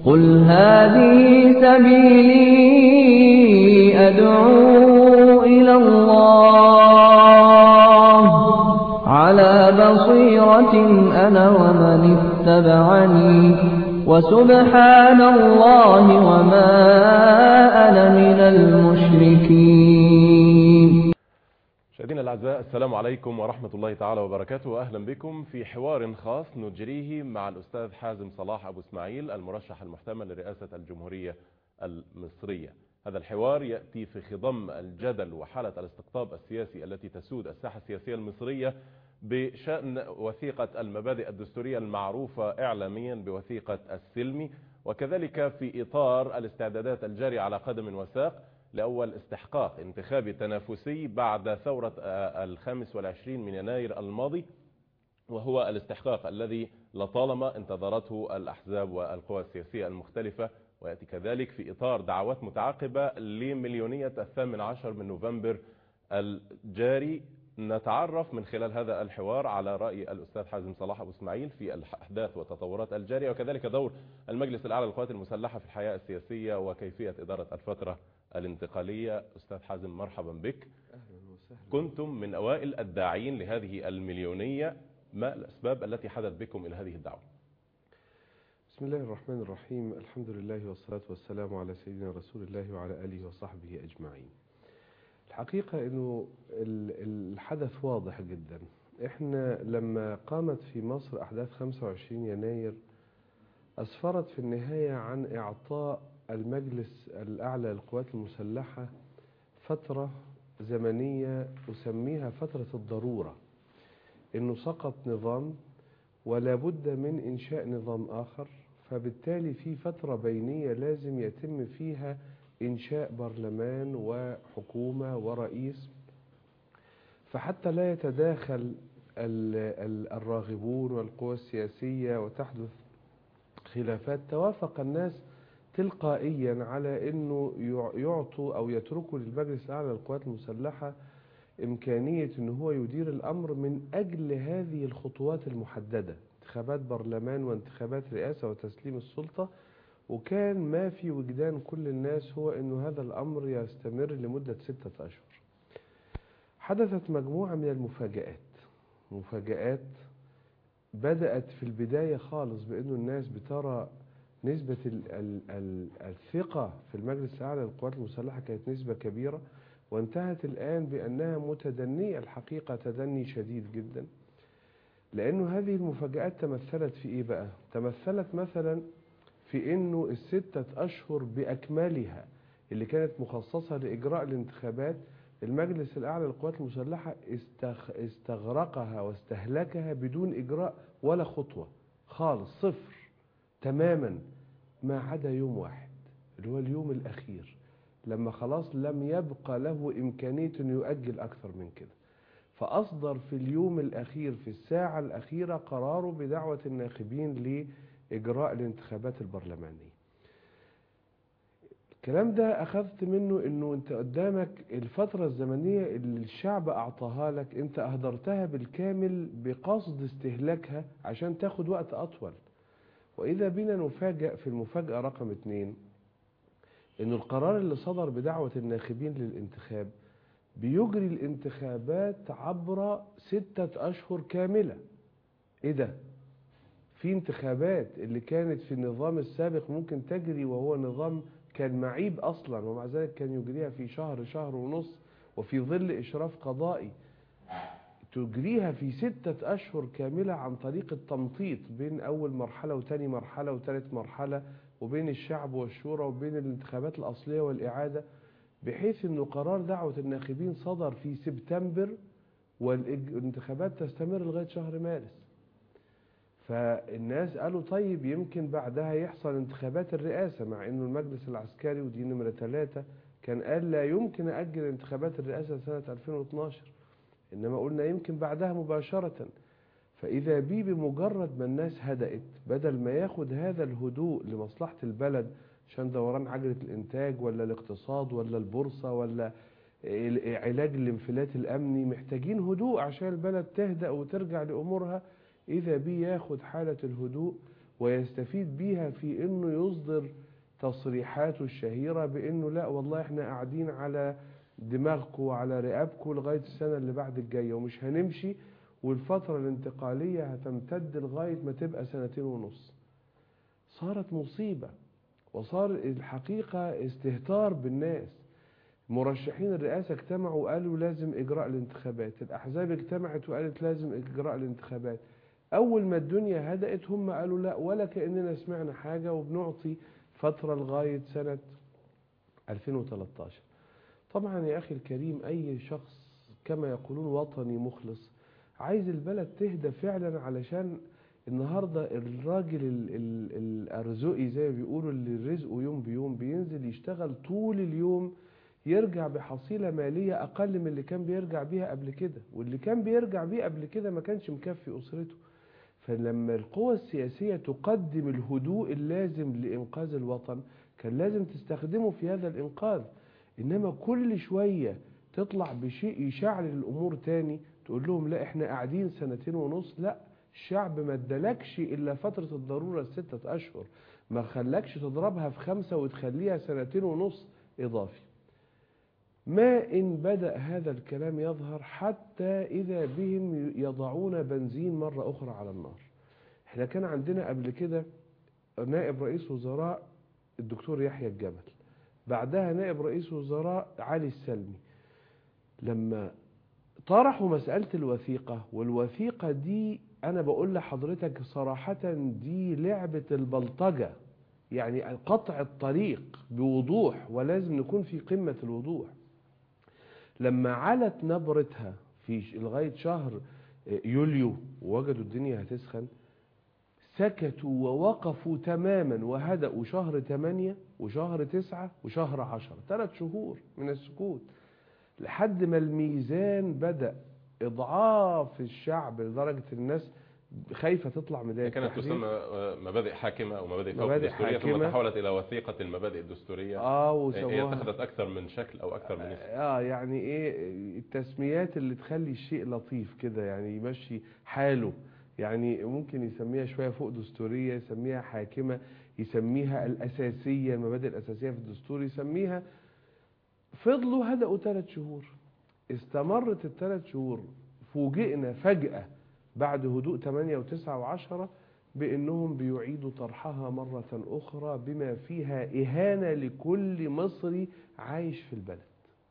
قل هذه سبيلي أدعو إلى الله على بصيرة أنا ومن اتبعني وسبحان الله وما أنا من المشركين مشاهدينا الاعزاء السلام عليكم ورحمه الله تعالى وبركاته واهلا بكم في حوار خاص نجريه مع الاستاذ حازم صلاح ابو اسماعيل المرشح المحتمل لرئاسه الجمهوريه المصريه. هذا الحوار ياتي في خضم الجدل وحاله الاستقطاب السياسي التي تسود الساحه السياسيه المصريه بشان وثيقه المبادئ الدستوريه المعروفه اعلاميا بوثيقه السلمي وكذلك في اطار الاستعدادات الجاريه على قدم وساق لأول استحقاق انتخابي تنافسي بعد ثورة الخامس والعشرين من يناير الماضي وهو الاستحقاق الذي لطالما انتظرته الأحزاب والقوى السياسية المختلفة ويأتي كذلك في إطار دعوات متعاقبة لمليونية الثامن عشر من نوفمبر الجاري نتعرف من خلال هذا الحوار على رأي الأستاذ حازم صلاح أبو اسماعيل في الأحداث والتطورات الجارية وكذلك دور المجلس الأعلى للقوات المسلحة في الحياة السياسية وكيفية إدارة الفترة الانتقالية أستاذ حازم مرحبا بك أهلا وسهلا كنتم من أوائل الداعين لهذه المليونية ما الأسباب التي حدث بكم إلى هذه الدعوة بسم الله الرحمن الرحيم الحمد لله والصلاة والسلام على سيدنا رسول الله وعلى آله وصحبه أجمعين الحقيقة أنه الحدث واضح جدا إحنا لما قامت في مصر أحداث 25 يناير أسفرت في النهاية عن إعطاء المجلس الأعلى للقوات المسلحة فترة زمنية أسميها فترة الضرورة إنه سقط نظام ولا بد من إنشاء نظام آخر فبالتالي في فترة بينية لازم يتم فيها إنشاء برلمان وحكومة ورئيس فحتى لا يتداخل الراغبون والقوى السياسية وتحدث خلافات توافق الناس تلقائيا على انه يعطوا او يتركوا للمجلس الاعلى للقوات المسلحه امكانيه ان هو يدير الامر من اجل هذه الخطوات المحدده انتخابات برلمان وانتخابات رئاسه وتسليم السلطه وكان ما في وجدان كل الناس هو انه هذا الامر يستمر لمده سته اشهر حدثت مجموعه من المفاجات مفاجات بدات في البدايه خالص بانه الناس بترى نسبة الثقة في المجلس الأعلى للقوات المسلحة كانت نسبة كبيرة وانتهت الآن بأنها متدنية الحقيقة تدني شديد جدا لأنه هذه المفاجآت تمثلت في إيه بقى؟ تمثلت مثلا في أنه الستة أشهر بأكملها اللي كانت مخصصة لإجراء الانتخابات المجلس الأعلى للقوات المسلحة استغرقها واستهلكها بدون إجراء ولا خطوة خالص صفر تماما ما عدا يوم واحد اللي هو اليوم الأخير لما خلاص لم يبقى له إمكانية أن يؤجل أكثر من كده فأصدر في اليوم الأخير في الساعة الأخيرة قراره بدعوة الناخبين لإجراء الانتخابات البرلمانية الكلام ده أخذت منه أنه أنت قدامك الفترة الزمنية اللي الشعب أعطاها لك أنت أهدرتها بالكامل بقصد استهلاكها عشان تاخد وقت أطول وإذا بنا نفاجأ في المفاجأة رقم اثنين إنه القرار اللي صدر بدعوة الناخبين للانتخاب بيجري الانتخابات عبر ستة أشهر كاملة إيه ده؟ في انتخابات اللي كانت في النظام السابق ممكن تجري وهو نظام كان معيب أصلا ومع ذلك كان يجريها في شهر شهر ونص وفي ظل إشراف قضائي تجريها في ستة أشهر كاملة عن طريق التمطيط بين أول مرحلة وتاني مرحلة وتالت مرحلة وبين الشعب والشورى وبين الانتخابات الأصلية والإعادة بحيث أنه قرار دعوة الناخبين صدر في سبتمبر والانتخابات تستمر لغاية شهر مارس فالناس قالوا طيب يمكن بعدها يحصل انتخابات الرئاسة مع أنه المجلس العسكري ودي نمرة ثلاثة كان قال لا يمكن أجل انتخابات الرئاسة سنة 2012 إنما قلنا يمكن بعدها مباشرة فإذا بي بمجرد ما الناس هدأت بدل ما ياخد هذا الهدوء لمصلحة البلد عشان دوران عجلة الإنتاج ولا الاقتصاد ولا البورصة ولا علاج الانفلات الأمني محتاجين هدوء عشان البلد تهدأ وترجع لأمورها إذا بي ياخد حالة الهدوء ويستفيد بيها في انه يصدر تصريحاته الشهيرة بانه لا والله احنا قاعدين على دماغكم وعلى رقابكم لغاية السنة اللي بعد الجاية ومش هنمشي والفترة الانتقالية هتمتد لغاية ما تبقى سنتين ونص صارت مصيبة وصار الحقيقة استهتار بالناس مرشحين الرئاسة اجتمعوا وقالوا لازم إجراء الانتخابات الأحزاب اجتمعت وقالت لازم إجراء الانتخابات أول ما الدنيا هدأت هم قالوا لا ولا كأننا سمعنا حاجة وبنعطي فترة لغاية سنة 2013 طبعا يا أخي الكريم أي شخص كما يقولون وطني مخلص عايز البلد تهدى فعلا علشان النهاردة الراجل ال- ال- الأرزقي زي ما بيقولوا اللي رزقه يوم بيوم بينزل يشتغل طول اليوم يرجع بحصيلة مالية أقل من اللي كان بيرجع بيها قبل كده واللي كان بيرجع بيه قبل كده ما كانش مكفي أسرته فلما القوى السياسية تقدم الهدوء اللازم لإنقاذ الوطن كان لازم تستخدمه في هذا الإنقاذ إنما كل شوية تطلع بشيء يشعل الأمور تاني تقول لهم لا إحنا قاعدين سنتين ونص لا الشعب ما ادالكش إلا فترة الضرورة الستة أشهر ما خلاكش تضربها في خمسة وتخليها سنتين ونص إضافي ما إن بدأ هذا الكلام يظهر حتى إذا بهم يضعون بنزين مرة أخرى على النار احنا كان عندنا قبل كده نائب رئيس وزراء الدكتور يحيى الجبل بعدها نائب رئيس وزراء علي السلمي لما طرحوا مسألة الوثيقة والوثيقة دي أنا بقول لحضرتك صراحة دي لعبة البلطجة يعني قطع الطريق بوضوح ولازم نكون في قمة الوضوح لما علت نبرتها في ش- لغاية شهر يوليو ووجدوا الدنيا هتسخن سكتوا ووقفوا تماما وهدأوا شهر 8 وشهر 9 وشهر 10 ثلاث شهور من السكوت لحد ما الميزان بدأ إضعاف الشعب لدرجة الناس خايفة تطلع من دايرة كانت التحرير. تسمى آه، مبادئ حاكمة أو مبادئ فوق مبادئ دستورية ثم حاكمة. تحولت إلى وثيقة المبادئ الدستورية اه هي وسموها اتخذت أكثر من شكل أو أكثر من اسم اه يعني ايه التسميات اللي تخلي الشيء لطيف كده يعني يمشي حاله يعني ممكن يسميها شوية فوق دستورية يسميها حاكمة يسميها الأساسية المبادئ الأساسية في الدستور يسميها فضلوا هدأوا ثلاث شهور استمرت الثلاث شهور فوجئنا فجأة بعد هدوء 8 و9 و10 بأنهم بيعيدوا طرحها مرة أخرى بما فيها إهانة لكل مصري عايش في البلد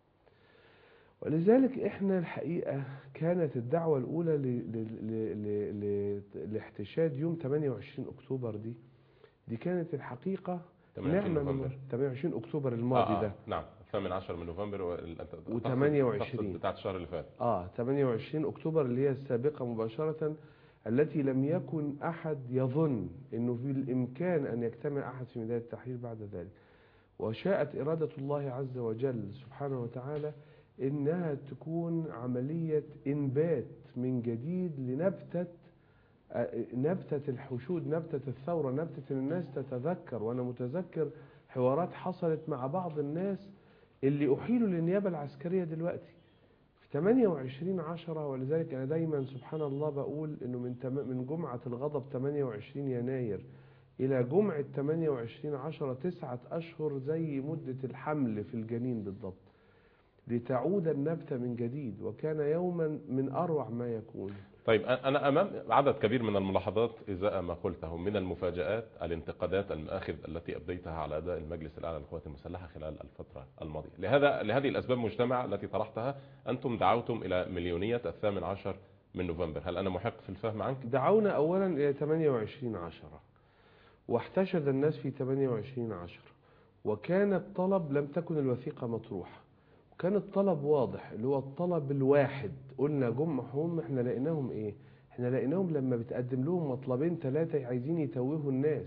ولذلك احنا الحقيقة كانت الدعوة الأولى ل... ل... ل... ل... ل... لاحتشاد يوم 28 أكتوبر دي دي كانت الحقيقة 28 نعمة من نوفمبر 28 أكتوبر الماضي آه، ده آه، نعم الثامن عشر من نوفمبر وال- أنت- و تقصد- 28. تقصد بتاعت الشهر اللي فات آه 28 أكتوبر اللي هي السابقة مباشرة التي لم يكن أحد يظن أنه في الإمكان أن يجتمع أحد في ميدان التحرير بعد ذلك وشاءت إرادة الله عز وجل سبحانه وتعالى إنها تكون عملية إنبات من جديد لنبتة آه، نبتة الحشود نبتة الثورة نبتة إن الناس تتذكر وأنا متذكر حوارات حصلت مع بعض الناس اللي أحيلوا للنيابة العسكرية دلوقتي في 28 عشرة ولذلك أنا دايما سبحان الله بقول إنه من تم- من جمعة الغضب 28 يناير إلى جمعة 28 عشرة تسعة أشهر زي مدة الحمل في الجنين بالضبط لتعود النبتة من جديد وكان يوما من أروع ما يكون طيب أ- أنا أمام عدد كبير من الملاحظات إزاء ما قلته من المفاجآت الانتقادات المآخذ التي أبديتها على أداء المجلس الأعلى للقوات المسلحة خلال الفترة الماضية لهذا لهذه الأسباب المجتمعة التي طرحتها أنتم دعوتم إلى مليونية الثامن عشر من نوفمبر هل أنا محق في الفهم عنك؟ دعونا أولا إلى 28 عشرة واحتشد الناس في 28 عشرة وكان الطلب لم تكن الوثيقة مطروحة وكان الطلب واضح اللي هو الطلب الواحد قلنا جمعهم احنا لقيناهم ايه احنا لقيناهم لما بتقدم لهم مطلبين ثلاثة عايزين يتوهوا الناس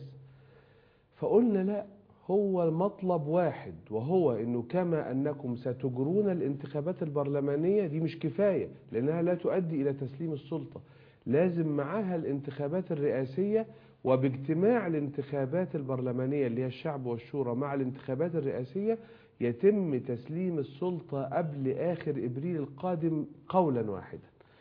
فقلنا لا هو المطلب واحد وهو انه كما انكم ستجرون الانتخابات البرلمانية دي مش كفاية لانها لا تؤدي الى تسليم السلطة لازم معاها الانتخابات الرئاسية وباجتماع الانتخابات البرلمانية اللي هي الشعب والشورى مع الانتخابات الرئاسية يتم تسليم السلطة قبل آخر إبريل القادم قولا واحدا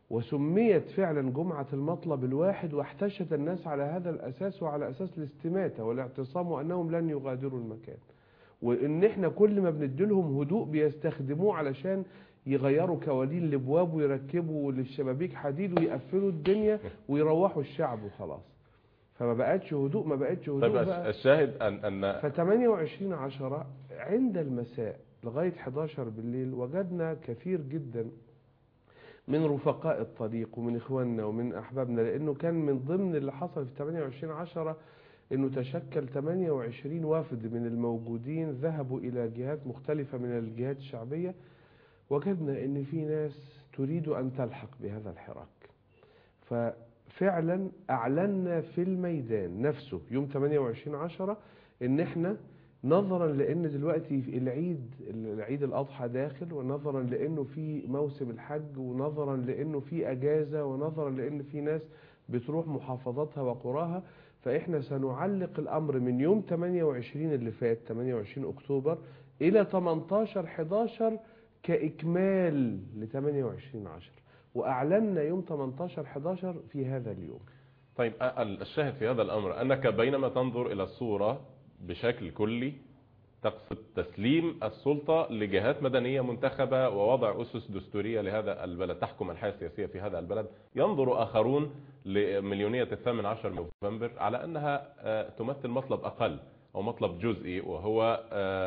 وسميت فعلا جمعة المطلب الواحد واحتشد الناس على هذا الأساس وعلى أساس الاستماتة والاعتصام وأنهم لن يغادروا المكان وإن إحنا كل ما بنديلهم هدوء بيستخدموه علشان يغيروا كوالين الابواب ويركبوا للشبابيك حديد ويقفلوا الدنيا ويروحوا الشعب وخلاص فما بقتش هدوء ما بقتش هدوء طيب بقى الشاهد أن, أن ف 28 10 عند المساء لغاية 11 بالليل وجدنا كثير جدا من رفقاء الطريق ومن إخواننا ومن أحبابنا لأنه كان من ضمن اللي حصل في 28 10 أنه تشكل 28 وافد من الموجودين ذهبوا إلى جهات مختلفة من الجهات الشعبية وجدنا أن في ناس تريد أن تلحق بهذا الحراك ففعلا أعلنا في الميدان نفسه يوم 28 10 أن احنا نظرا لان دلوقتي في العيد العيد الاضحى داخل ونظرا لانه في موسم الحج ونظرا لانه في اجازه ونظرا لان في ناس بتروح محافظاتها وقراها فاحنا سنعلق الامر من يوم 28 اللي فات 28 اكتوبر الى 18 11 كاكمال ل 28 10 واعلنا يوم 18 11 في هذا اليوم طيب الشاهد في هذا الأمر أنك بينما تنظر إلى الصورة بشكل كلي تقصد تسليم السلطة لجهات مدنية منتخبة ووضع أسس دستورية لهذا البلد تحكم الحياة السياسية في هذا البلد ينظر آخرون لمليونية الثامن عشر نوفمبر على أنها تمثل مطلب أقل أو مطلب جزئي وهو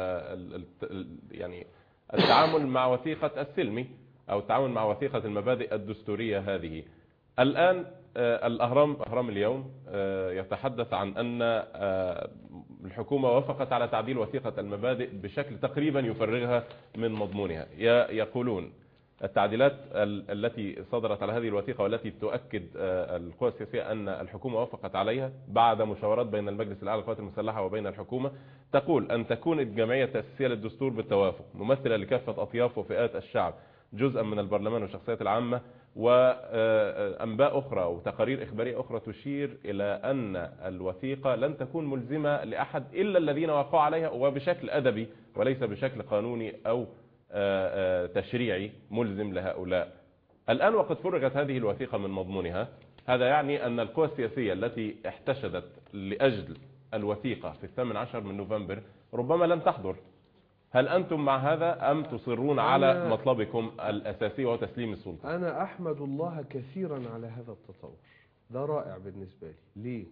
يعني التعامل مع وثيقة السلمي أو التعامل مع وثيقة المبادئ الدستورية هذه الآن الأهرام أهرام اليوم يتحدث عن أن الحكومة وافقت على تعديل وثيقة المبادئ بشكل تقريبا يفرغها من مضمونها يقولون التعديلات التي صدرت على هذه الوثيقة والتي تؤكد القوى السياسية أن الحكومة وافقت عليها بعد مشاورات بين المجلس الأعلى للقوات المسلحة وبين الحكومة تقول أن تكون الجمعية التأسيسية للدستور بالتوافق ممثلة لكافة أطياف وفئات الشعب جزءا من البرلمان والشخصيات العامة وأنباء أخرى وتقارير إخبارية أخرى تشير إلى أن الوثيقة لن تكون ملزمة لأحد إلا الذين وقعوا عليها وبشكل أدبي وليس بشكل قانوني أو تشريعي ملزم لهؤلاء الآن وقد فرغت هذه الوثيقة من مضمونها هذا يعني أن القوى السياسية التي احتشدت لأجل الوثيقة في الثامن عشر من نوفمبر ربما لن تحضر هل أنتم مع هذا أم تصرون على مطلبكم الأساسي وهو تسليم السلطة أنا أحمد الله كثيرا على هذا التطور ده رائع بالنسبة لي ليه؟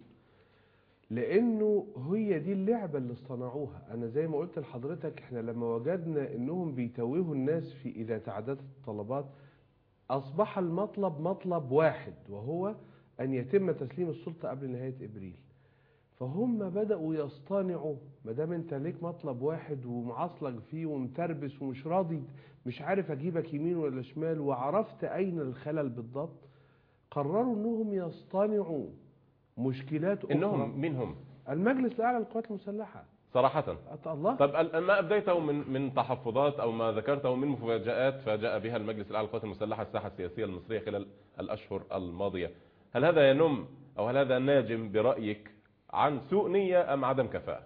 لأنه هي دي اللعبة اللي صنعوها أنا زي ما قلت لحضرتك إحنا لما وجدنا إنهم بيتوهوا الناس في إذا تعددت الطلبات أصبح المطلب مطلب واحد وهو أن يتم تسليم السلطة قبل نهاية إبريل فهم بدأوا يصطنعوا ما دام انت ليك مطلب واحد ومعصلك فيه ومتربس ومش راضي مش عارف اجيبك يمين ولا شمال وعرفت اين الخلل بالضبط قرروا انهم يصطنعوا مشكلات اخرى إنهم مين هم المجلس الاعلى للقوات المسلحه صراحة أت- الله طب ما أبديته من من تحفظات أو ما ذكرته من مفاجآت فاجأ بها المجلس الأعلى للقوات المسلحة الساحة السياسية المصرية خلال الأشهر الماضية هل هذا ينم أو هل هذا ناجم برأيك عن سوء نية أم عدم كفاءة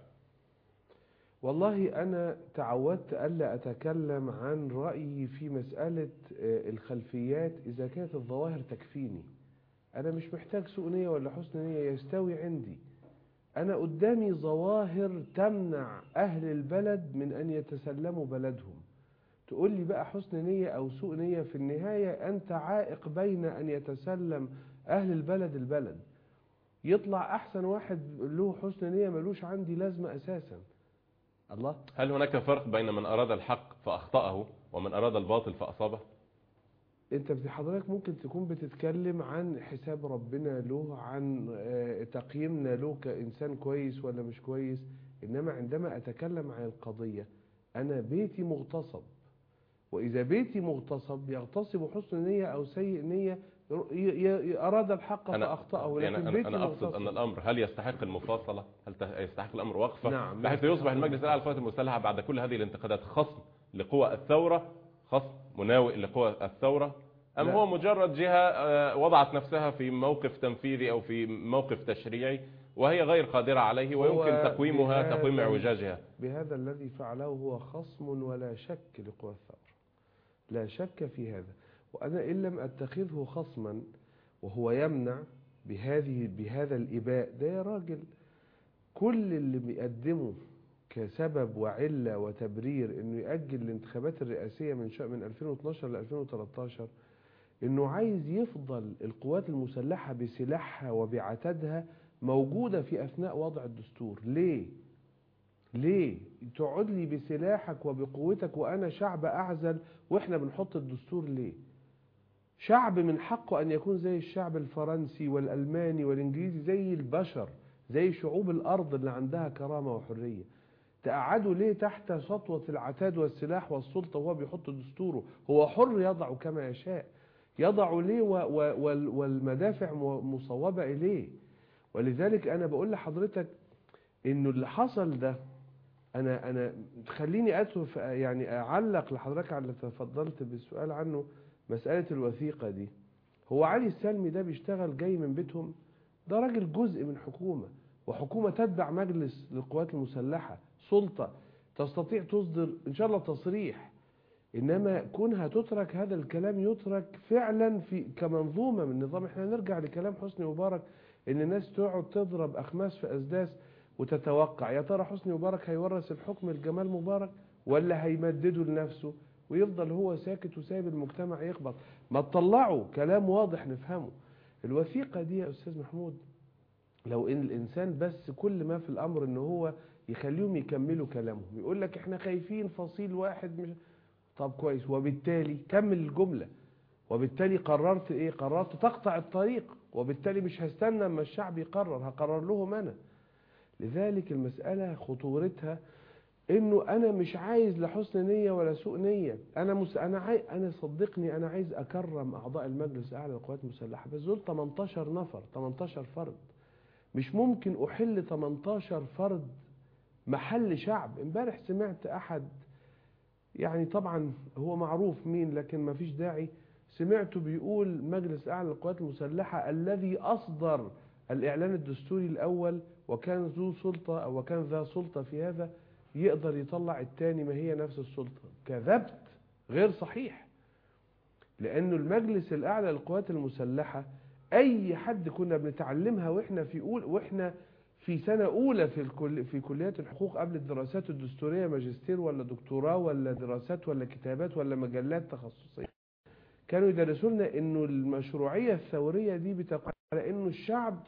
والله أنا تعودت ألا أتكلم عن رأيي في مسألة آه، الخلفيات إذا كانت الظواهر تكفيني أنا مش محتاج سوء نية ولا حسن نية يستوي عندي أنا قدامي ظواهر تمنع أهل البلد من أن يتسلموا بلدهم تقول لي بقى حسن نية أو سوء نية في النهاية أنت عائق بين أن يتسلم أهل البلد البلد يطلع أحسن واحد له حسن نية ملوش عندي لازمة أساسا الله هل هناك فرق بين من أراد الحق فأخطأه ومن أراد الباطل فأصابه انت بت- حضرتك ممكن تكون بتتكلم عن حساب ربنا له عن آه، تقييمنا له كإنسان كويس ولا مش كويس إنما عندما أتكلم عن القضية أنا بيتي مغتصب وإذا بيتي مغتصب يغتصب حسن نية أو سيء نية ي- ي- ي- أراد الحق فأخطأه يعني لكن أنا, بيتي أنا أقصد مغتصب أن الأمر هل يستحق المفاصلة هل ت- يستحق الأمر وقفة نعم. بحيث يصبح المجلس الأعلى للقوات المسلحة بعد كل هذه الانتقادات خصم لقوى الثورة خصم مناوئ لقوى الثورة أم لا. هو مجرد جهة آه، وضعت نفسها في موقف تنفيذي أو في موقف تشريعي وهي غير قادرة عليه ويمكن هو تقويمها بهذا- تقويم اعوجاجها بهذا الذي فعله هو خصم ولا شك لقوى الثورة لا شك في هذا وأنا إن لم أتخذه خصما وهو يمنع بهذه بهذا الإباء ده يا راجل كل اللي بيقدمه كسبب وعلة وتبرير انه يأجل الانتخابات الرئاسية من شا من 2012 ل 2013 انه عايز يفضل القوات المسلحة بسلاحها وبعتادها موجودة في اثناء وضع الدستور ليه ليه تقعد لي بسلاحك وبقوتك وانا شعب اعزل واحنا بنحط الدستور ليه شعب من حقه ان يكون زي الشعب الفرنسي والالماني والانجليزي زي البشر زي شعوب الارض اللي عندها كرامة وحرية تقعدوا ليه تحت سطوة العتاد والسلاح والسلطة وهو بيحط دستوره هو حر يضع كما يشاء يضع ليه والمدافع مصوبة إليه ولذلك أنا بقول لحضرتك إنه اللي حصل ده أنا أنا خليني أتوف يعني أعلق لحضرتك على اللي تفضلت بالسؤال عنه مسألة الوثيقة دي هو علي السلمي ده بيشتغل جاي من بيتهم ده راجل جزء من حكومة وحكومة تتبع مجلس للقوات المسلحة سلطة تستطيع تصدر إن شاء الله تصريح إنما كونها تترك هذا الكلام يترك فعلا في كمنظومة من النظام احنا نرجع لكلام حسني مبارك إن الناس تقعد تضرب أخماس في أسداس وتتوقع يا ترى حسني مبارك هيورث الحكم لجمال مبارك ولا هيمدده لنفسه ويفضل هو ساكت وسايب المجتمع يخبط ما تطلعوا كلام واضح نفهمه الوثيقة دي يا أستاذ محمود لو إن الإنسان بس كل ما في الأمر إن هو يخليهم يكملوا كلامهم يقول لك احنا خايفين فصيل واحد مش طب كويس وبالتالي كمل الجملة وبالتالي قررت ايه قررت تقطع الطريق وبالتالي مش هستنى اما الشعب يقرر هقرر لهم انا لذلك المسألة خطورتها انه انا مش عايز لحسن نية ولا سوء نية انا مس... انا عاي... انا صدقني انا عايز اكرم اعضاء المجلس الاعلى للقوات المسلحة بس دول 18 نفر 18 فرد مش ممكن احل 18 فرد محل شعب امبارح سمعت احد يعني طبعا هو معروف مين لكن ما فيش داعي سمعته بيقول مجلس اعلى للقوات المسلحة الذي اصدر الاعلان الدستوري الاول وكان ذو سلطة او وكان ذا سلطة في هذا يقدر يطلع التاني ما هي نفس السلطة كذبت غير صحيح لانه المجلس الاعلى للقوات المسلحة اي حد كنا بنتعلمها واحنا في أول واحنا في سنة أولى في الكل في كليات الحقوق قبل الدراسات الدستورية ماجستير ولا دكتوراه ولا دراسات ولا كتابات ولا مجلات تخصصية كانوا يدرسوا لنا إنه المشروعية الثورية دي بتقع على إنه الشعب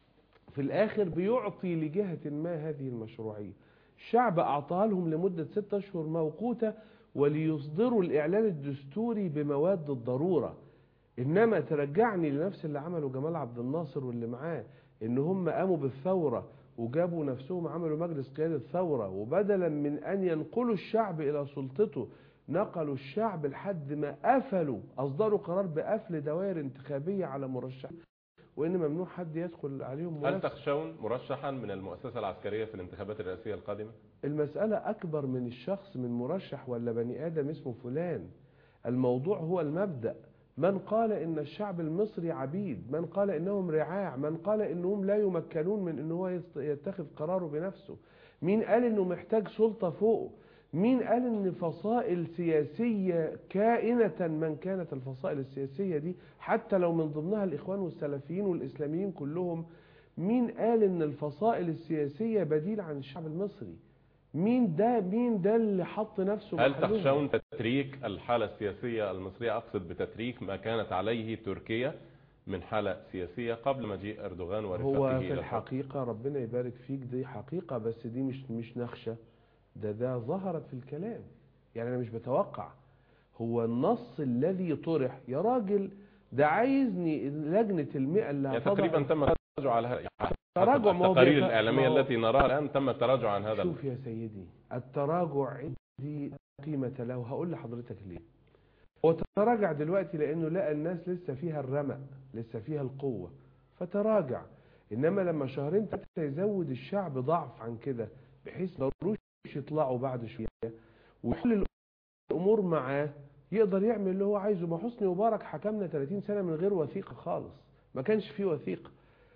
في الآخر بيعطي لجهة ما هذه المشروعية الشعب أعطاها لهم لمدة ستة أشهر موقوتة وليصدروا الإعلان الدستوري بمواد الضرورة إنما ترجعني لنفس اللي عمله جمال عبد الناصر واللي معاه ان هم قاموا بالثورة وجابوا نفسهم عملوا مجلس قيادة ثورة وبدلا من ان ينقلوا الشعب الى سلطته نقلوا الشعب لحد ما قفلوا اصدروا قرار بقفل دوائر انتخابية على مرشح وان ممنوع حد يدخل عليهم هل تخشون مرشحا من المؤسسة العسكرية في الانتخابات الرئاسية القادمة المسألة اكبر من الشخص من مرشح ولا بني ادم اسمه فلان الموضوع هو المبدأ من قال ان الشعب المصري عبيد من قال انهم رعاع من قال انهم لا يمكنون من ان هو يتخذ قراره بنفسه مين قال انه محتاج سلطة فوقه مين قال ان فصائل سياسية كائنة من كانت الفصائل السياسية دي حتى لو من ضمنها الاخوان والسلفيين والاسلاميين كلهم مين قال ان الفصائل السياسية بديل عن الشعب المصري مين ده مين ده اللي حط نفسه هل تخشون تتريك الحالة السياسية المصرية أقصد بتتريك ما كانت عليه تركيا من حالة سياسية قبل مجيء أردوغان ورفاقه هو في الحقيقة ربنا يبارك فيك دي حقيقة بس دي مش مش نخشة ده ده ظهرت في الكلام يعني أنا مش بتوقع هو النص الذي طرح يا راجل ده عايزني لجنة المئة اللي يعني تقريبا تم التراجع على تراجع التقارير الإعلامية التي نراها الآن تم التراجع عن هذا شوف يا سيدي التراجع عندي قيمة له هقول لحضرتك ليه هو تراجع دلوقتي لأنه لقى الناس لسه فيها الرمق لسه فيها القوة فتراجع إنما لما شهرين ثلاثة يزود الشعب ضعف عن كده بحيث ما يقدروش يطلعوا بعد شوية ويحل الأمور معاه يقدر يعمل اللي هو عايزه ما حسني مبارك حكمنا 30 سنة من غير وثيقة خالص ما كانش فيه وثيقة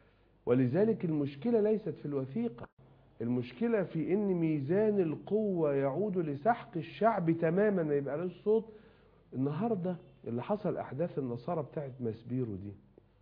ولذلك المشكلة ليست في الوثيقة المشكلة في ان ميزان القوة يعود لسحق الشعب تماما ما يبقى له صوت النهاردة اللي حصل احداث النصارى بتاعت ماسبيرو دي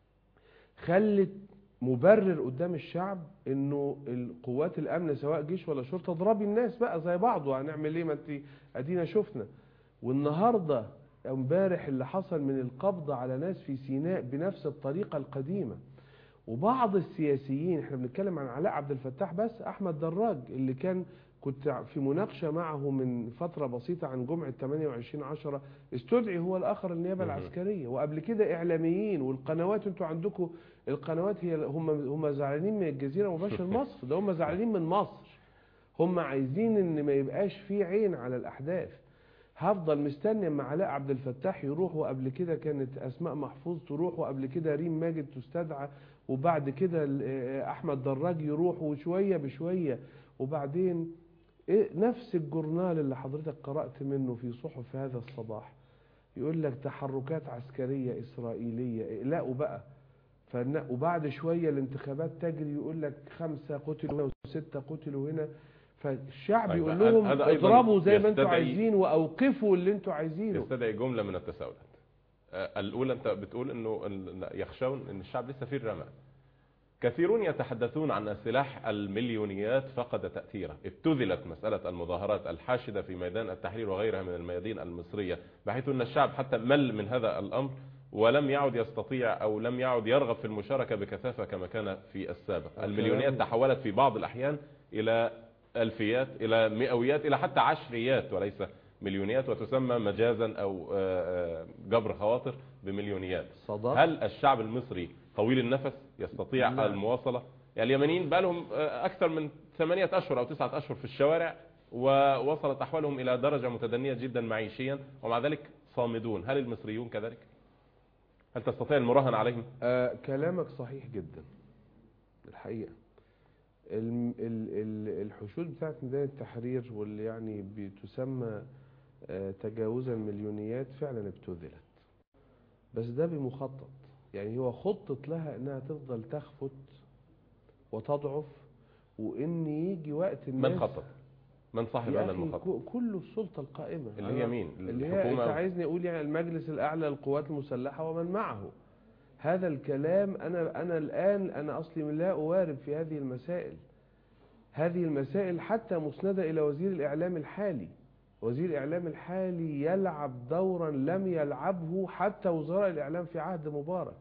خلت مبرر قدام الشعب انه القوات الامن سواء جيش ولا شرطه اضربي الناس بقى زي بعض وهنعمل ايه ما انت ادينا شفنا والنهارده امبارح اللي حصل من القبض على ناس في سيناء بنفس الطريقه القديمه وبعض السياسيين احنا بنتكلم عن علاء عبد الفتاح بس احمد دراج اللي كان كنت في مناقشه معه من فتره بسيطه عن جمعه 28 10 استدعي هو الاخر النيابه مهم. العسكريه وقبل كده اعلاميين والقنوات انتوا عندكم القنوات هي هم هم زعلانين من الجزيره مباشر مصر ده هم زعلانين من مصر هم عايزين ان ما يبقاش في عين على الاحداث هفضل مستني اما علاء عبد الفتاح يروح وقبل كده كانت اسماء محفوظ تروح وقبل كده ريم ماجد تستدعى وبعد كده ال- آه، احمد دراج يروح وشويه بشويه وبعدين إيه نفس الجورنال اللي حضرتك قرأت منه في صحف هذا الصباح يقول لك تحركات عسكرية إسرائيلية اقلقوا بقى فن- وبعد شوية الانتخابات تجري يقول لك خمسة قتلوا هنا وستة قتلوا هنا فالشعب طيب، يقول هذا- لهم هذا أيضاً اضربوا زي ما انتوا يستدعي- عايزين واوقفوا اللي انتوا عايزينه يستدعي جملة من التساؤلات آه، الأولى أنت بتقول أنه ال- يخشون أن الشعب لسه فيه الرمق كثيرون يتحدثون عن سلاح المليونيات فقد تأثيره ابتذلت مسألة المظاهرات الحاشدة في ميدان التحرير وغيرها من الميادين المصرية بحيث أن الشعب حتى مل من هذا الأمر ولم يعد يستطيع أو لم يعد يرغب في المشاركة بكثافة كما كان في السابق المليونيات تحولت في بعض الأحيان إلى ألفيات إلى مئويات إلى حتى عشريات وليس مليونيات وتسمى مجازا أو آه، آه، جبر خواطر بمليونيات صدق هل الشعب المصري طويل النفس يستطيع لا. المواصلة يعني اليمنيين بقى لهم أكثر من ثمانية أشهر أو تسعة أشهر في الشوارع ووصلت أحوالهم إلى درجة متدنية جدا معيشيا ومع ذلك صامدون هل المصريون كذلك؟ هل تستطيع المراهنة عليهم؟ آه كلامك صحيح جدا الحقيقة الم- ال- ال- الحشود بتاعت ميدان التحرير واللي يعني بتسمى آه تجاوزا المليونيات فعلا ابتذلت بس ده بمخطط يعني هو خطط لها انها تفضل تخفت وتضعف وان يجي وقت الناس من خطط؟ من صاحب يا هذا أخي المخطط؟ ك- كله السلطة القائمة اللي أنا- هي مين؟ اللي هي انت الحكومة عايزني اقول يعني المجلس الاعلى للقوات المسلحه ومن معه هذا الكلام انا انا الان انا اصلي لا اوارب في هذه المسائل هذه المسائل حتى مسنده الى وزير الاعلام الحالي وزير الاعلام الحالي يلعب دورا لم يلعبه حتى وزراء الاعلام في عهد مبارك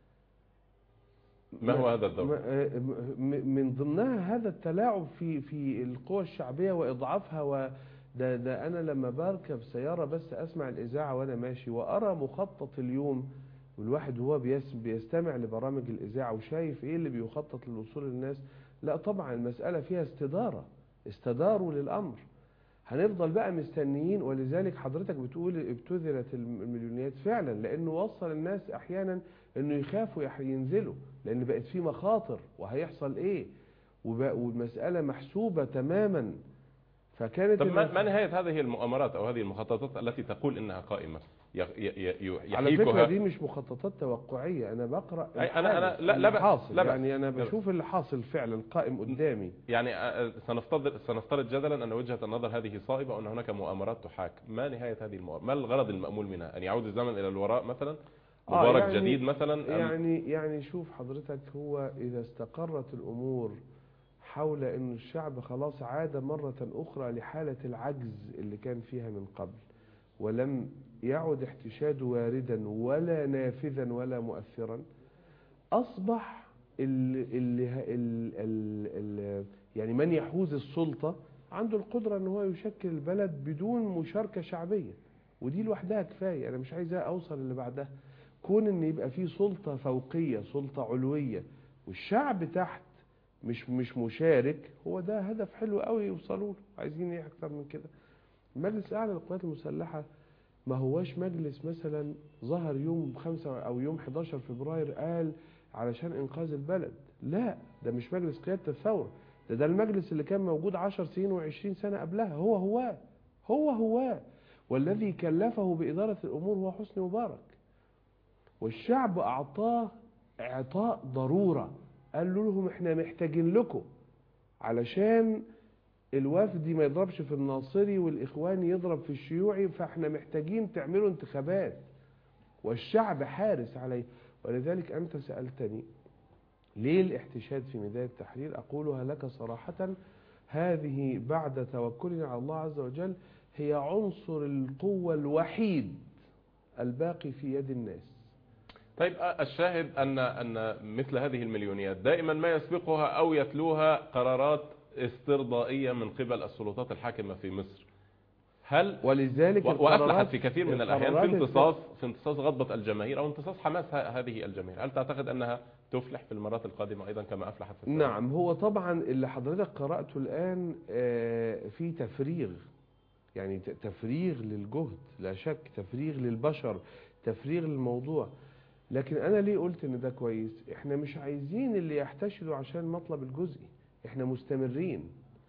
ما هو هذا الدور؟ م- م- من ضمنها هذا التلاعب في في القوى الشعبيه واضعافها و ده ده انا لما بركب سياره بس اسمع الاذاعه وانا ماشي وارى مخطط اليوم والواحد وهو بيس بيستمع لبرامج الاذاعه وشايف ايه اللي بيخطط للوصول للناس لا طبعا المساله فيها استداره استداروا للامر هنفضل بقى مستنيين ولذلك حضرتك بتقول ابتذلت المليونيات فعلا لانه وصل الناس احيانا انه يخافوا يح- ينزلوا لان بقت في مخاطر وهيحصل ايه وبقى والمساله محسوبه تماما فكانت طب ما المس- ما نهاية هذه المؤامرات أو هذه المخططات التي تقول إنها قائمة ي- ي- ي- على فكره يحيكها دي مش مخططات توقعيه انا بقرا أي أنا- أنا- الحادث لا- لا اللي بأس- حاصل لا بأس. يعني انا لا بأس. بشوف اللي حاصل فعلا قائم قدامي يعني آه، سنفترض سنفترض جدلا ان وجهه النظر هذه صائبه وان هناك مؤامرات تحاك، ما نهايه هذه المؤامرات؟ ما الغرض المامول منها؟ ان يعود الزمن الى الوراء مثلا؟ آه، مبارك يعني- جديد مثلا؟ أم يعني يعني شوف حضرتك هو إذا استقرت الأمور حول أن الشعب خلاص عاد مرة أخرى لحالة العجز اللي كان فيها من قبل ولم يعد احتشاد واردا ولا نافذا ولا مؤثرا أصبح ال ال ال ال ال يعني من يحوز السلطة عنده القدرة أن هو يشكل البلد بدون مشاركة شعبية ودي لوحدها كفاية أنا مش عايز أوصل اللي بعدها كون ان يبقى في سلطة فوقية سلطة علوية والشعب تحت مش مش مشارك هو ده هدف حلو قوي يوصلوا له عايزين ايه اكتر من كده المجلس الاعلى للقوات المسلحة ما هواش مجلس مثلا ظهر يوم خمسة او يوم 11 فبراير قال علشان انقاذ البلد لا ده مش مجلس قيادة الثورة ده ده المجلس اللي كان موجود 10 سنين و20 سنة قبلها هو هو هو هو والذي كلفه بإدارة الأمور هو حسني مبارك والشعب أعطاه إعطاء ضرورة قال لهم احنا محتاجين لكم علشان الوفدي ما يضربش في الناصري والإخواني يضرب في الشيوعي فاحنا محتاجين تعملوا انتخابات والشعب حارس عليه ولذلك أنت سألتني ليه الاحتشاد في ميدان التحرير أقولها لك صراحة هذه بعد توكلنا على الله عز وجل هي عنصر القوة الوحيد الباقي في يد الناس طيب الشاهد أن أن مثل هذه المليونيات دائما ما يسبقها أو يتلوها قرارات استرضائية من قبل السلطات الحاكمة في مصر هل ولذلك وأفلحت في كثير من الأحيان في القرارات امتصاص في امتصاص غضبة الجماهير أو امتصاص حماس ه- هذه الجماهير هل تعتقد أنها تفلح في المرات القادمة أيضا كما أفلحت في السابق؟ نعم هو طبعا اللي حضرتك قرأته الآن آه، في تفريغ يعني ت- تفريغ للجهد لا شك تفريغ للبشر تفريغ للموضوع لكن أنا ليه قلت إن ده كويس إحنا مش عايزين اللي يحتشدوا عشان المطلب الجزئي إحنا مستمرين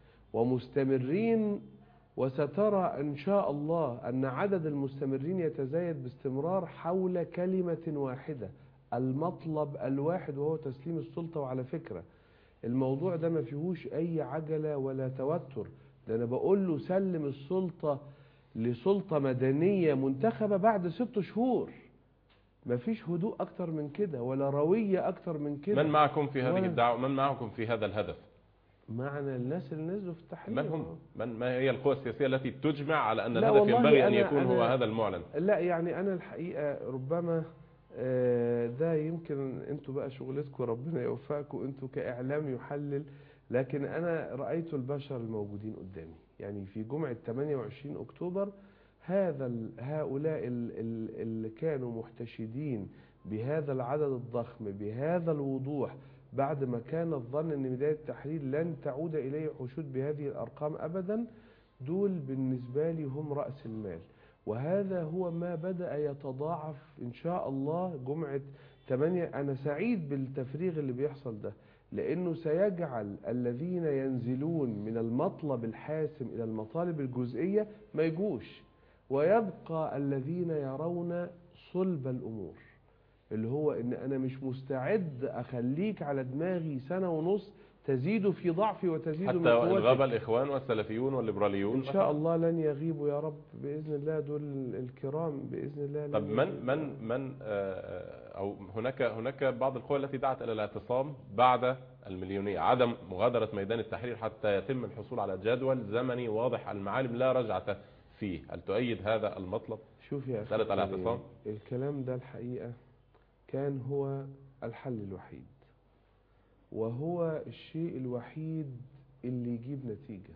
ومستمرين وسترى إن شاء الله أن عدد المستمرين يتزايد باستمرار حول كلمة واحدة المطلب الواحد وهو تسليم السلطة وعلى فكرة الموضوع ده ما فيهوش أي عجلة ولا توتر ده أنا بقول له سلم السلطة لسلطة مدنية منتخبة بعد ست شهور ما فيش هدوء أكتر من كده ولا روية أكتر من كده من معكم في هذه ولا- الدعوة من معكم في هذا الهدف معنى الناس اللي نزلوا في التحرير من هم من ما هي القوى السياسية التي تجمع على أن لا الهدف والله ينبغي أن أنا- يكون هو أنا- هذا المعلن لا يعني أنا الحقيقة ربما آه، ده يمكن انتوا بقى شغلتكم ربنا يوفقكم انتوا كإعلام يحلل لكن أنا رأيت البشر الموجودين قدامي يعني في جمعة 28 أكتوبر هذا ال- هؤلاء ال- ال- اللي كانوا محتشدين بهذا العدد الضخم بهذا الوضوح بعد ما كان الظن ان بداية التحرير لن تعود اليه حشود بهذه الارقام ابدا دول بالنسبة لي هم رأس المال وهذا هو ما بدأ يتضاعف إن شاء الله جمعة 8 أنا سعيد بالتفريغ اللي بيحصل ده لأنه سيجعل الذين ينزلون من المطلب الحاسم إلى المطالب الجزئية ما يجوش ويبقى الذين يرون صلب الأمور اللي هو إن أنا مش مستعد أخليك على دماغي سنة ونص تزيد في ضعفي وتزيد حتى من إن قوتي غاب الإخوان والسلفيون والليبراليون إن شاء الله لن يغيبوا يا رب بإذن الله دول الكرام بإذن الله لن طب من يغيبوا. من من آه، او هناك هناك بعض القوى التي دعت الى الاعتصام بعد المليونيه عدم مغادره ميدان التحرير حتى يتم الحصول على جدول زمني واضح المعالم لا رجعه فيه هل تؤيد هذا المطلب شوف يا أخي مسألة الاعتصام؟ يعني الكلام ده الحقيقة كان هو الحل الوحيد وهو الشيء الوحيد اللي يجيب نتيجة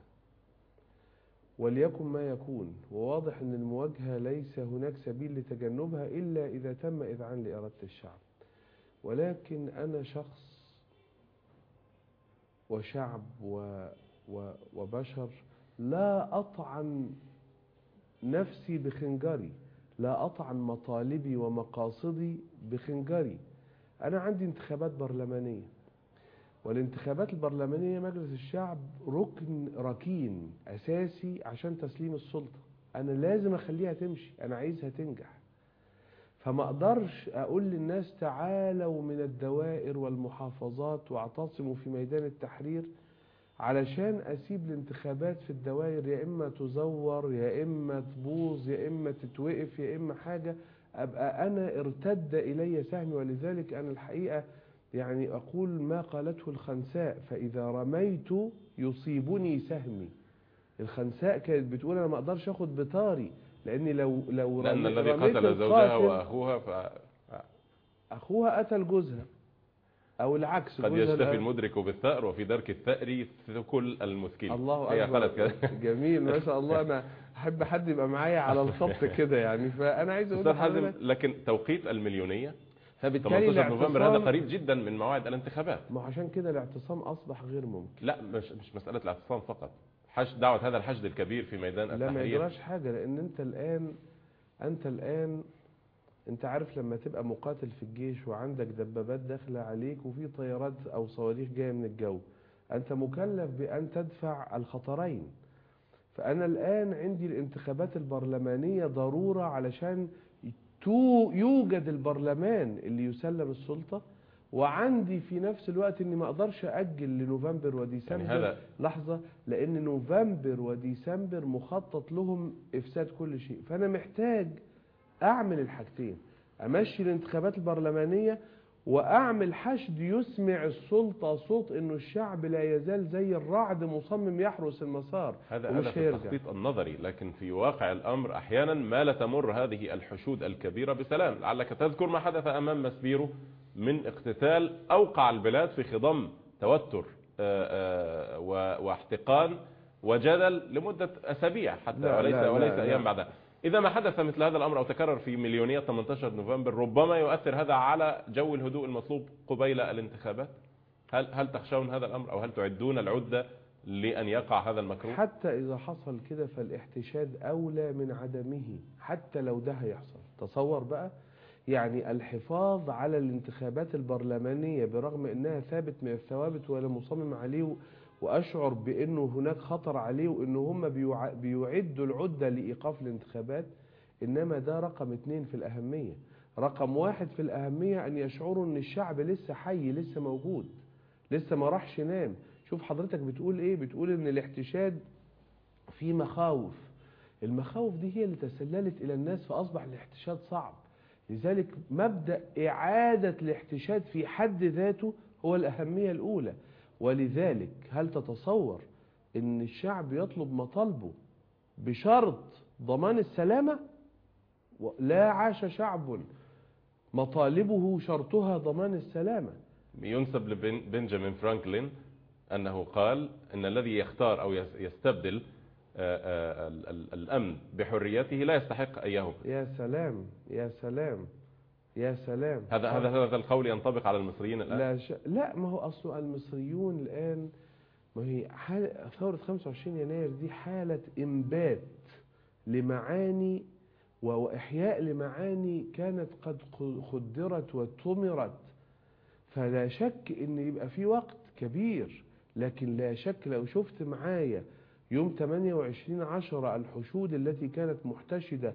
وليكن ما يكون وواضح ان المواجهة ليس هناك سبيل لتجنبها الا اذا تم اذعان لارادة الشعب ولكن انا شخص وشعب و و وبشر لا اطعن نفسي بخنجري لا أطعن مطالبي ومقاصدي بخنجري أنا عندي انتخابات برلمانية والانتخابات البرلمانية مجلس الشعب ركن ركين أساسي عشان تسليم السلطة أنا لازم أخليها تمشي أنا عايزها تنجح فما أقدرش أقول للناس تعالوا من الدوائر والمحافظات واعتصموا في ميدان التحرير علشان أسيب الانتخابات في الدوائر يا إما تزور يا إما تبوظ يا إما تتوقف يا إما حاجة أبقى أنا ارتد إلي سهمي ولذلك أنا الحقيقة يعني أقول ما قالته الخنساء فإذا رميت يصيبني سهمي الخنساء كانت بتقول أنا ما أقدرش أخد بطاري لأني لو لو لان رمي- الذي رميت قتل زوجها القاتل، واخوها فقد أخوها قتل جوزها أو العكس جوزها يشتفي الأ- المدرك بالثأر وفي درك الثأر ثكل المسكين الله هي اكبر قالت كده جميل ما شاء الله انا احب حد يبقى معايا على الخط كده يعني فانا عايز اقول استاذ حازم لحضرتك لكن توقيت المليونيه فبالتالي 18 نوفمبر هذا الاعتصام قريب جدا من موعد الانتخابات ما هو عشان كده الاعتصام اصبح غير ممكن لا مش مش مساله الاعتصام فقط حشد دعوه هذا الحشد الكبير في ميدان لا ما التحرير يجراش حاجه لان انت الان انت الان انت عارف لما تبقى مقاتل في الجيش وعندك دبابات داخله عليك وفي طيارات او صواريخ جايه من الجو انت مكلف بان تدفع الخطرين فانا الان عندي الانتخابات البرلمانيه ضروره علشان تو يوجد البرلمان اللي يسلم السلطه وعندي في نفس الوقت اني ما اقدرش اجل لنوفمبر وديسمبر يعني هذا لحظة لأن نوفمبر وديسمبر مخطط لهم إفساد كل شيء فأنا محتاج أعمل الحاجتين امشي الانتخابات البرلمانية واعمل حشد يسمع السلطة صوت انه الشعب لا يزال زي الرعد مصمم يحرس المسار هذا ومش هذا في هيرجع. التخطيط النظري لكن في واقع الامر احيانا ما لا تمر هذه الحشود الكبيره بسلام لعلك تذكر ما حدث امام مسبيرو من اقتتال اوقع البلاد في خضم توتر آه، آه، و- واحتقان وجدل لمده اسابيع حتى لا، وليس لا، وليس لا، ايام لا. بعدها اذا ما حدث مثل هذا الامر او تكرر في مليونيه 18 نوفمبر ربما يؤثر هذا على جو الهدوء المطلوب قبيل الانتخابات هل هل تخشون هذا الامر او هل تعدون العده لان يقع هذا المكروه حتى إذا حصل كده فالاحتشاد أولى من عدمه حتى لو ده هيحصل تصور بقى يعني الحفاظ على الانتخابات البرلمانية برغم أنها ثابت من الثوابت وأنا مصمم عليه و- وأشعر بأنه هناك خطر عليه وأنه هم بيوع- بيعدوا العدة لإيقاف الانتخابات إنما ده رقم اتنين في الأهمية رقم واحد في الأهمية أن يشعروا أن الشعب لسه حي لسه موجود لسه ما راحش نام شوف حضرتك بتقول ايه بتقول ان الاحتشاد في مخاوف المخاوف دي هي اللي تسللت الى الناس فاصبح الاحتشاد صعب لذلك مبدأ اعادة الاحتشاد في حد ذاته هو الاهمية الاولى ولذلك هل تتصور ان الشعب يطلب مطالبه بشرط ضمان السلامة و- لا عاش شعب مطالبه شرطها ضمان السلامة ينسب لبنجامين فرانكلين أنه قال أن الذي يختار أو يس- يستبدل آه، آه، ال- ال- الأمن بحريته لا يستحق أن يهب يا سلام يا سلام يا سلام هذا هذا هذا القول ينطبق على المصريين الآن لا ش... لا ما هو أصل المصريون الآن ما هي حال... ثورة 25 يناير دي حالة إنبات لمعاني و... وإحياء لمعاني كانت قد خ- خدرت وطمرت فلا شك إن يبقى في وقت كبير لكن لا شك لو شفت معايا يوم 28 عشرة الحشود التي كانت محتشدة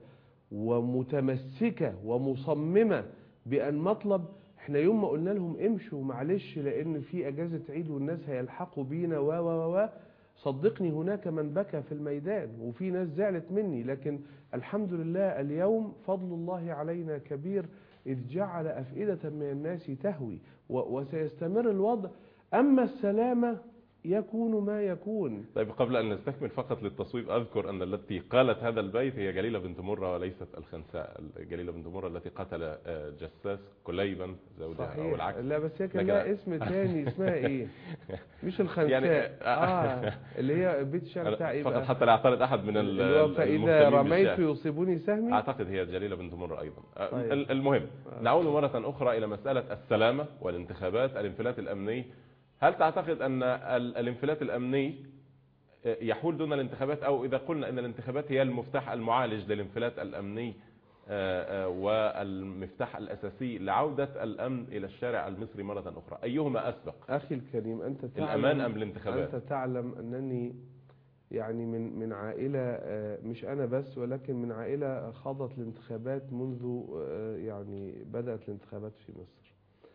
ومتمسكة ومصممة بأن مطلب احنا يوم ما قلنا لهم امشوا معلش لأن في أجازة عيد والناس هيلحقوا بينا و و و صدقني هناك من بكى في الميدان وفي ناس زعلت مني لكن الحمد لله اليوم فضل الله علينا كبير إذ جعل أفئدة من الناس تهوي و- وسيستمر الوضع أما السلامة يكون ما يكون طيب قبل أن نستكمل فقط للتصويب أذكر أن التي قالت هذا البيت هي جليلة بنت مرة وليست الخنساء جليلة بنت مرة التي قتل آه، جساس كليبا زوجها أو صحيح العكس لا بس هي كان لكن- لها اسم تاني اسمها ايه مش الخنساء يعني- اه اللي هي بيت الشعر بتاع ايه فقط بقى حتى لا يعترض أحد من ال- اللي هو فإذا المهتمين رميت بالشعر. يصيبني سهمي أعتقد هي جليلة بنت مرة أيضا آه، طيب. ال- المهم نعود مرة أخرى إلى مسألة السلامة والانتخابات الانفلات الأمني هل تعتقد أن ال- الانفلات الأمني آه، يحول دون الانتخابات أو إذا قلنا أن الانتخابات هي المفتاح المعالج للانفلات الأمني آه، آه، والمفتاح الأساسي لعودة الأمن إلى الشارع المصري مرة أخرى أيهما أسبق اخي الكريم انت تعلم الأمان أم الانتخابات انت تعلم انني يعني من من عائله آه، مش انا بس ولكن من عائله خاضت الانتخابات منذ آه، يعني بدات الانتخابات في مصر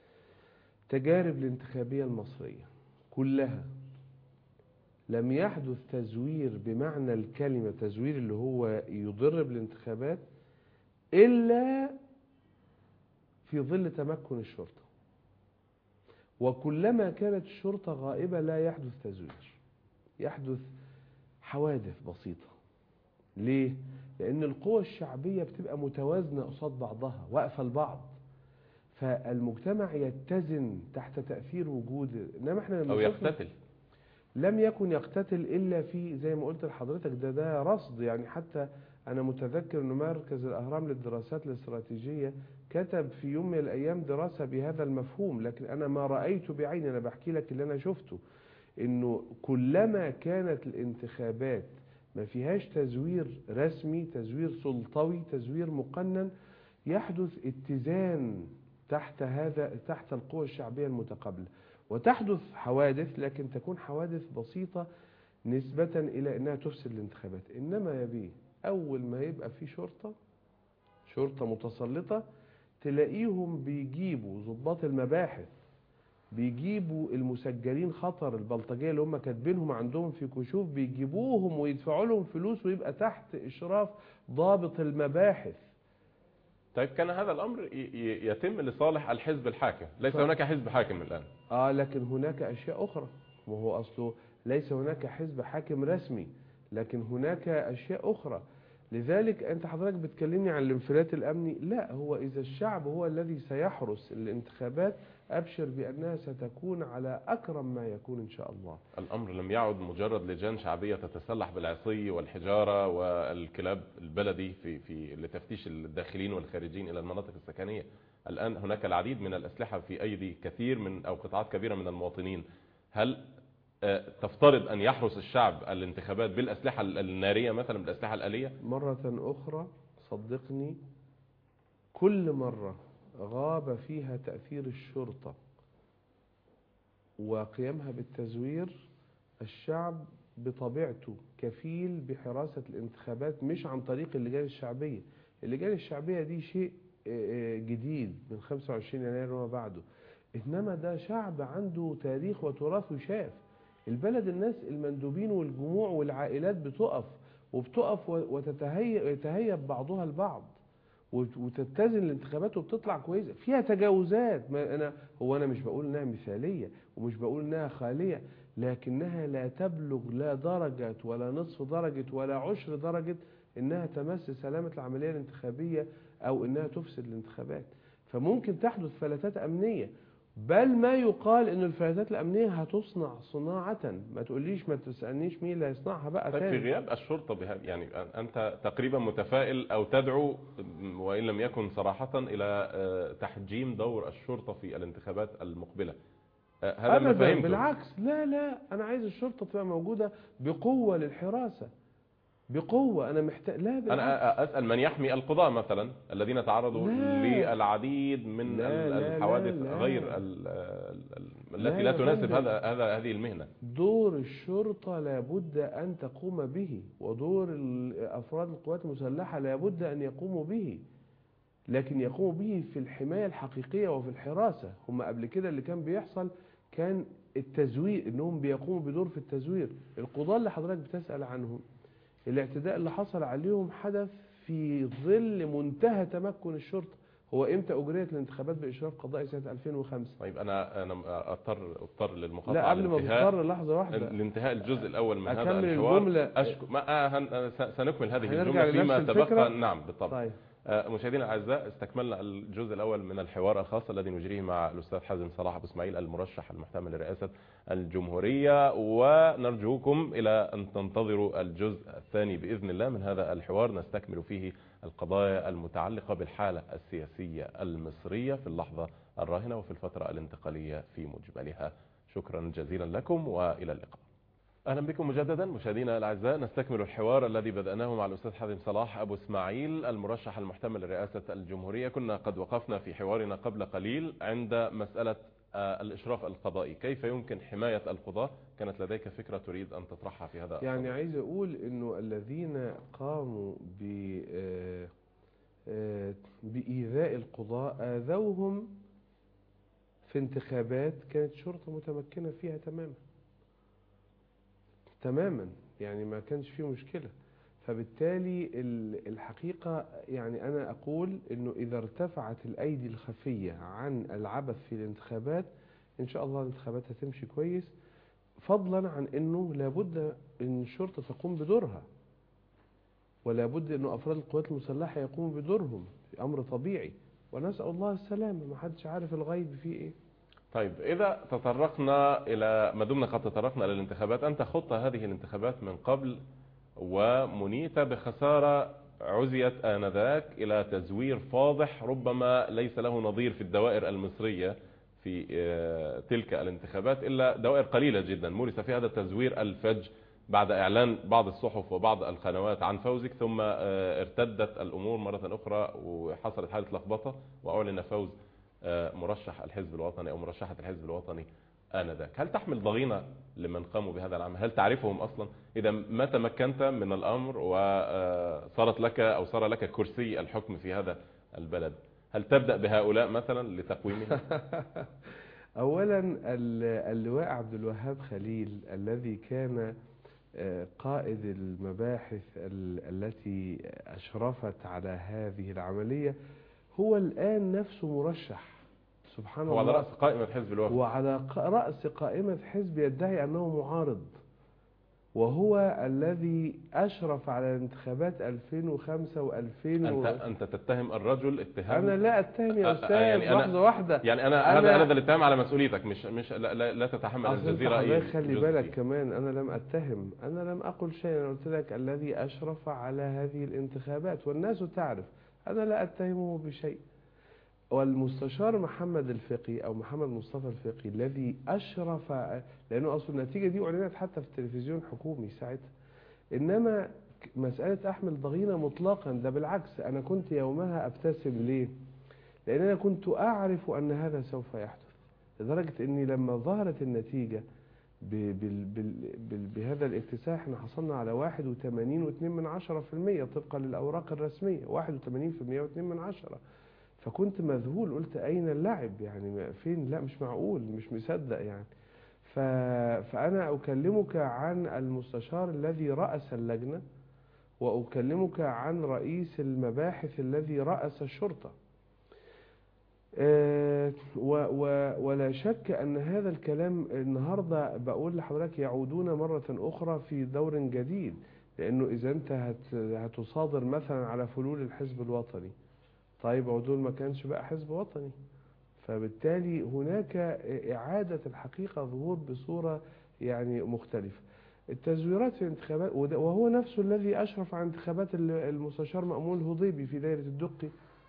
تجارب الانتخابيه المصريه كلها لم يحدث تزوير بمعنى الكلمه تزوير اللي هو يضر بالانتخابات الا في ظل تمكن الشرطه وكلما كانت الشرطة غائبة لا يحدث تزوير يحدث حوادث بسيطة ليه؟ لأن القوى الشعبية بتبقى متوازنة قصاد بعضها واقفة لبعض فالمجتمع يتزن تحت تأثير وجود إنما احنا لما أو شفنا- يقتتل لم يكن يقتتل إلا في زي ما قلت لحضرتك ده ده رصد يعني حتى أنا متذكر أن مركز الأهرام للدراسات الاستراتيجية كتب في يوم من الأيام دراسة بهذا المفهوم لكن أنا ما رأيت بعيني أنا بحكي لك اللي أنا شفته إنه كلما كانت الانتخابات ما فيهاش تزوير رسمي تزوير سلطوي تزوير مقنن يحدث اتزان تحت هذا تحت القوى الشعبية المتقابلة وتحدث حوادث لكن تكون حوادث بسيطة نسبة إلى أنها تفسد الانتخابات إنما يا بيه أول ما يبقى في شرطة شرطة متسلطة تلاقيهم بيجيبوا ضباط المباحث بيجيبوا المسجلين خطر البلطجية اللي هم كاتبينهم عندهم في كشوف بيجيبوهم ويدفعوا لهم فلوس ويبقى تحت إشراف ضابط المباحث طيب كان هذا الامر ي- ي- يتم لصالح الحزب الحاكم ليس ف- هناك حزب حاكم الان اه لكن هناك اشياء اخرى وهو اصله ليس هناك حزب حاكم رسمي لكن هناك اشياء اخرى لذلك انت حضرتك بتكلمني عن الانفلات الامني لا هو اذا الشعب هو الذي سيحرس الانتخابات ابشر بانها ستكون على اكرم ما يكون ان شاء الله الامر لم يعد مجرد لجان شعبيه تتسلح بالعصي والحجاره والكلاب البلدي في في لتفتيش الداخلين والخارجين الى المناطق السكنيه الان هناك العديد من الاسلحه في ايدي كثير من او قطاعات كبيره من المواطنين هل آه، تفترض ان يحرس الشعب الانتخابات بالاسلحه الناريه مثلا بالاسلحه الاليه مرة أخرى صدقني كل مرة غاب فيها تأثير الشرطة وقيامها بالتزوير الشعب بطبيعته كفيل بحراسة الانتخابات مش عن طريق اللجان الشعبية اللجان الشعبية دي شيء آه، آه، جديد من 25 يناير وما بعده إنما ده شعب عنده تاريخ وتراث وشاف البلد الناس المندوبين والجموع والعائلات بتقف وبتقف و- وتتهيأ يتهيب بعضها البعض وت- وتتزن الانتخابات وبتطلع كويسه فيها تجاوزات ما انا هو انا مش بقول انها مثاليه ومش بقول انها خاليه لكنها لا تبلغ لا درجه ولا نصف درجه ولا عشر درجه انها تمس سلامه العمليه الانتخابيه او انها تفسد الانتخابات فممكن تحدث فلتات امنيه بل ما يقال ان الفلتات الامنيه هتصنع صناعه ما تقوليش ما تسالنيش مين اللي هيصنعها بقى طيب في تاني غياب الشرطه بها يعني انت تقريبا متفائل او تدعو وان لم يكن صراحه الى آه، تحجيم دور الشرطه في الانتخابات المقبله آه، هذا ما أبدا فهمته بالعكس لا لا أنا عايز الشرطة تبقى موجودة بقوة للحراسة بقوة أنا محتاج لا بالعكس انا اسال من يحمي القضاة مثلا الذين تعرضوا لا. للعديد من لا، ال- لا، الحوادث لا، لا. غير ال- ال- ال- لا التي يا لا تناسب فندم. هذا هذا هذه المهنه دور الشرطة لابد أن تقوم به ودور ال- أفراد القوات المسلحة لابد أن يقوموا به لكن يقوموا به في الحماية الحقيقية وفي الحراسة هم قبل كده اللي كان بيحصل كان التزوير انهم بيقوموا بدور في التزوير القضاة اللي حضرتك بتسأل عنهم الاعتداء اللي حصل عليهم حدث في ظل منتهى تمكن الشرطة هو امتى اجريت الانتخابات باشراف قضائي سنة 2005 طيب انا انا اضطر اضطر للمقاطعه لا قبل ما لانتهاء- تضطر لحظة واحدة لانتهاء الجزء الاول من هذا أكمل الحوار الجملة. أشكو ما آه هن... آه، س- سنكمل هذه هنرجع الجمله فيما لنفس الفكرة؟ تبقى نعم بالطبع طيب آه، مشاهدينا الاعزاء استكملنا الجزء الاول من الحوار الخاص الذي نجريه مع الاستاذ حازم صلاح ابو اسماعيل المرشح المحتمل لرئاسه الجمهوريه ونرجوكم الى ان تنتظروا الجزء الثاني باذن الله من هذا الحوار نستكمل فيه القضايا المتعلقه بالحاله السياسيه المصريه في اللحظه الراهنه وفي الفتره الانتقاليه في مجملها شكرا جزيلا لكم والى اللقاء اهلا بكم مجددا مشاهدينا الاعزاء نستكمل الحوار الذي بداناه مع الاستاذ حازم صلاح ابو اسماعيل المرشح المحتمل لرئاسه الجمهوريه كنا قد وقفنا في حوارنا قبل قليل عند مساله آه، الاشراف القضائي كيف يمكن حمايه القضاه كانت لديك فكره تريد ان تطرحها في هذا يعني الصدد. عايز اقول انه الذين قاموا ب آه، آه، بإيذاء القضاء آذوهم في انتخابات كانت شرطة متمكنة فيها تماما تماما يعني ما كانش فيه مشكلة فبالتالي ال- الحقيقة يعني أنا أقول أنه إذا ارتفعت الأيدي الخفية عن العبث في الانتخابات إن شاء الله الانتخابات هتمشي كويس فضلا عن أنه لابد أن الشرطة تقوم بدورها ولا بد أنه أفراد القوات المسلحة يقوموا بدورهم أمر طبيعي ونسأل الله السلامة ما حدش عارف الغيب فيه إيه طيب اذا تطرقنا الى ما دمنا قد تطرقنا الى الانتخابات انت خضت هذه الانتخابات من قبل ومنيت بخساره عزيت انذاك الى تزوير فاضح ربما ليس له نظير في الدوائر المصريه في آه، تلك الانتخابات الا دوائر قليله جدا مورس في هذا التزوير الفج بعد اعلان بعض الصحف وبعض القنوات عن فوزك ثم آه، ارتدت الامور مره اخرى وحصلت حاله لخبطه واعلن فوز آه، مرشح الحزب الوطني او مرشحه الحزب الوطني انذاك هل تحمل ضغينه لمن قاموا بهذا العمل هل تعرفهم اصلا اذا ما تمكنت من الامر وصارت لك او صار لك كرسي الحكم في هذا البلد هل تبدا بهؤلاء مثلا لتقويمهم أولا ال- اللواء عبد الوهاب خليل الذي كان آه، قائد المباحث ال- التي أشرفت على هذه العملية هو الآن نفسه مرشح سبحان هو على الله رأس قائمة حزب الوفد وعلى ق- رأس قائمة حزب يدعي أنه معارض وهو الذي أشرف على انتخابات 2005 و2000 أنت أنت تتهم الرجل اتهام أنا لا أتهم يا أ- أ- أستاذ يعني أنا- لحظة واحدة يعني أنا, أنا- هذا هذا الاتهام على مسؤوليتك مش مش لا, لا, لا تتحمل أصل أنت الجزيرة أي حضرتك خلي جزء بالك فيه. كمان أنا لم أتهم أنا لم أقل شيء أنا قلت لك الذي أشرف على هذه الانتخابات والناس تعرف أنا لا أتهمه بشيء والمستشار محمد الفقي أو محمد مصطفى الفقي الذي أشرف لأنه أصل النتيجة دي أعلنت حتى في التلفزيون حكومي ساعتها إنما ك- مسألة أحمد ضغينة مطلقا ده بالعكس أنا كنت يومها أبتسم ليه لأن أنا كنت أعرف أن هذا سوف يحدث لدرجة أني لما ظهرت النتيجة ب- بال بال بال بهذا الاكتساح احنا حصلنا على 81.2 من عشرة في المية طبقا للأوراق الرسمية 81 في المية و2 من عشرة فكنت مذهول قلت أين اللعب يعني ما- فين لا مش معقول مش مصدق يعني ف... فأنا أكلمك عن المستشار الذي رأس اللجنة وأكلمك عن رئيس المباحث الذي رأس الشرطة آه، و و ولا شك أن هذا الكلام النهاردة بقول لحضرتك يعودون مرة أخرى في دور جديد لأنه إذا أنت هت هتصادر مثلا على فلول الحزب الوطني طيب عدول ما كانش بقى حزب وطني فبالتالي هناك إعادة الحقيقة ظهور بصورة يعني مختلفة التزويرات في الانتخابات وده- وهو نفسه الذي أشرف على انتخابات ال- المستشار مأمون الهضيبي في دائرة الدقي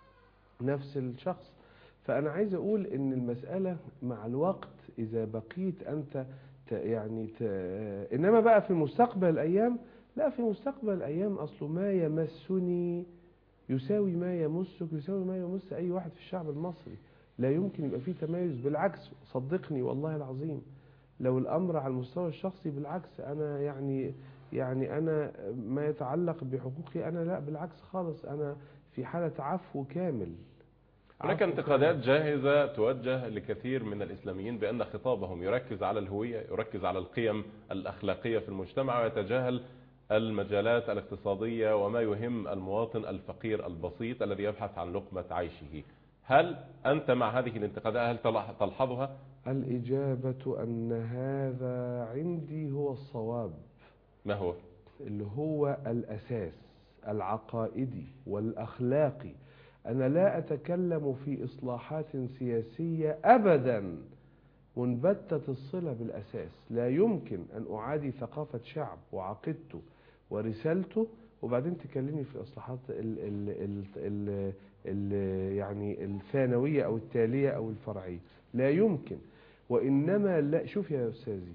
نفس الشخص فأنا عايز أقول إن المسألة مع الوقت إذا بقيت أنت ت يعني ت إنما بقى في مستقبل الأيام لا في مستقبل الأيام أصله ما يمسني يساوي ما يمسك يساوي ما يمس أي واحد في الشعب المصري لا يمكن يبقى فيه تميز بالعكس صدقني والله العظيم لو الأمر على المستوى الشخصي بالعكس أنا يعني يعني أنا ما يتعلق بحقوقي أنا لا بالعكس خالص أنا في حالة عفو كامل هناك عفو انتقادات جاهزة توجه لكثير من الإسلاميين بأن خطابهم يركز على الهوية يركز على القيم الأخلاقية في المجتمع ويتجاهل المجالات الاقتصادية وما يهم المواطن الفقير البسيط الذي يبحث عن لقمة عيشه هل أنت مع هذه الانتقادات هل تلح- تلحظها؟ الإجابة أن هذا عندي هو الصواب ما هو؟ اللي هو الأساس العقائدي والأخلاقي أنا لا أتكلم في إصلاحات سياسية أبدا منبتة الصلة بالأساس لا يمكن أن أعادي ثقافة شعب وعقيدته ورسالته وبعدين تكلمني في الإصلاحات ال ال ال ال ال يعني الثانوية أو التالية أو الفرعية لا يمكن وإنما لا شوف يا أستاذي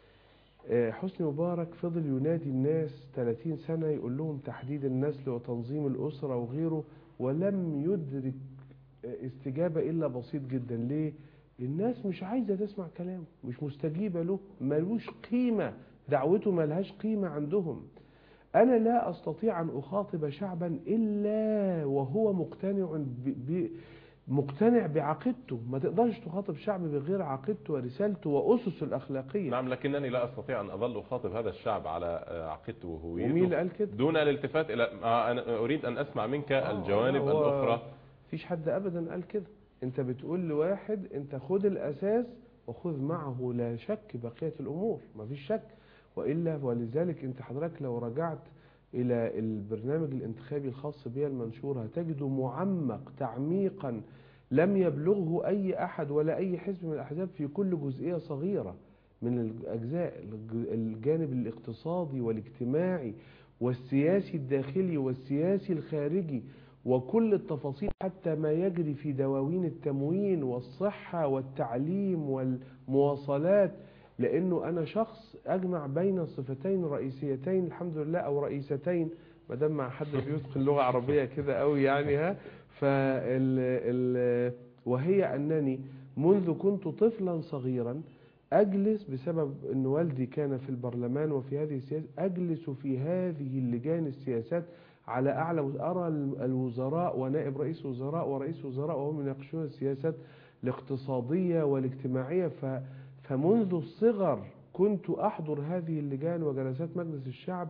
آه، حسني مبارك فضل ينادي الناس 30 سنة يقول لهم تحديد النسل وتنظيم الأسرة وغيره ولم يدرك آه، استجابة إلا بسيط جدا ليه؟ الناس مش عايزة تسمع كلامه مش مستجيبة له ملوش قيمة دعوته ملهاش قيمة عندهم أنا لا أستطيع أن أخاطب شعبا إلا وهو مقتنع ب... ب... مقتنع بعقيدته ما تقدرش تخاطب شعب بغير عقيدته ورسالته وأسسه الأخلاقية نعم لكنني لا أستطيع أن أظل أخاطب هذا الشعب على آه، عقيدته ومين اللي وهويته قال كده؟ دون الالتفات إلى آه، أنا أريد أن أسمع منك آه، الجوانب هو- الأخرى مفيش حد ابدا قال كده انت بتقول لواحد انت خد الاساس وخذ معه لا شك بقيه الامور مفيش شك والا ولذلك انت حضرتك لو رجعت الى البرنامج الانتخابي الخاص بي المنشور هتجده معمق تعميقا لم يبلغه اي احد ولا اي حزب من الاحزاب في كل جزئيه صغيره من الاجزاء الج- الجانب الاقتصادي والاجتماعي والسياسي الداخلي والسياسي الخارجي وكل التفاصيل حتى ما يجري في دواوين التموين والصحة والتعليم والمواصلات لأنه أنا شخص أجمع بين صفتين رئيسيتين الحمد لله أو رئيستين ما دام مع حد بيتقن اللغة العربية كده قوي يعني ها فال ال وهي أنني منذ كنت طفلا صغيرا أجلس بسبب أن والدي كان في البرلمان وفي هذه السياسة أجلس في هذه اللجان السياسات على أعلى أرى الوزراء ونائب رئيس وزراء ورئيس وزراء وهم يناقشون السياسات الاقتصادية والاجتماعية ف فمنذ الصغر كنت أحضر هذه اللجان وجلسات مجلس الشعب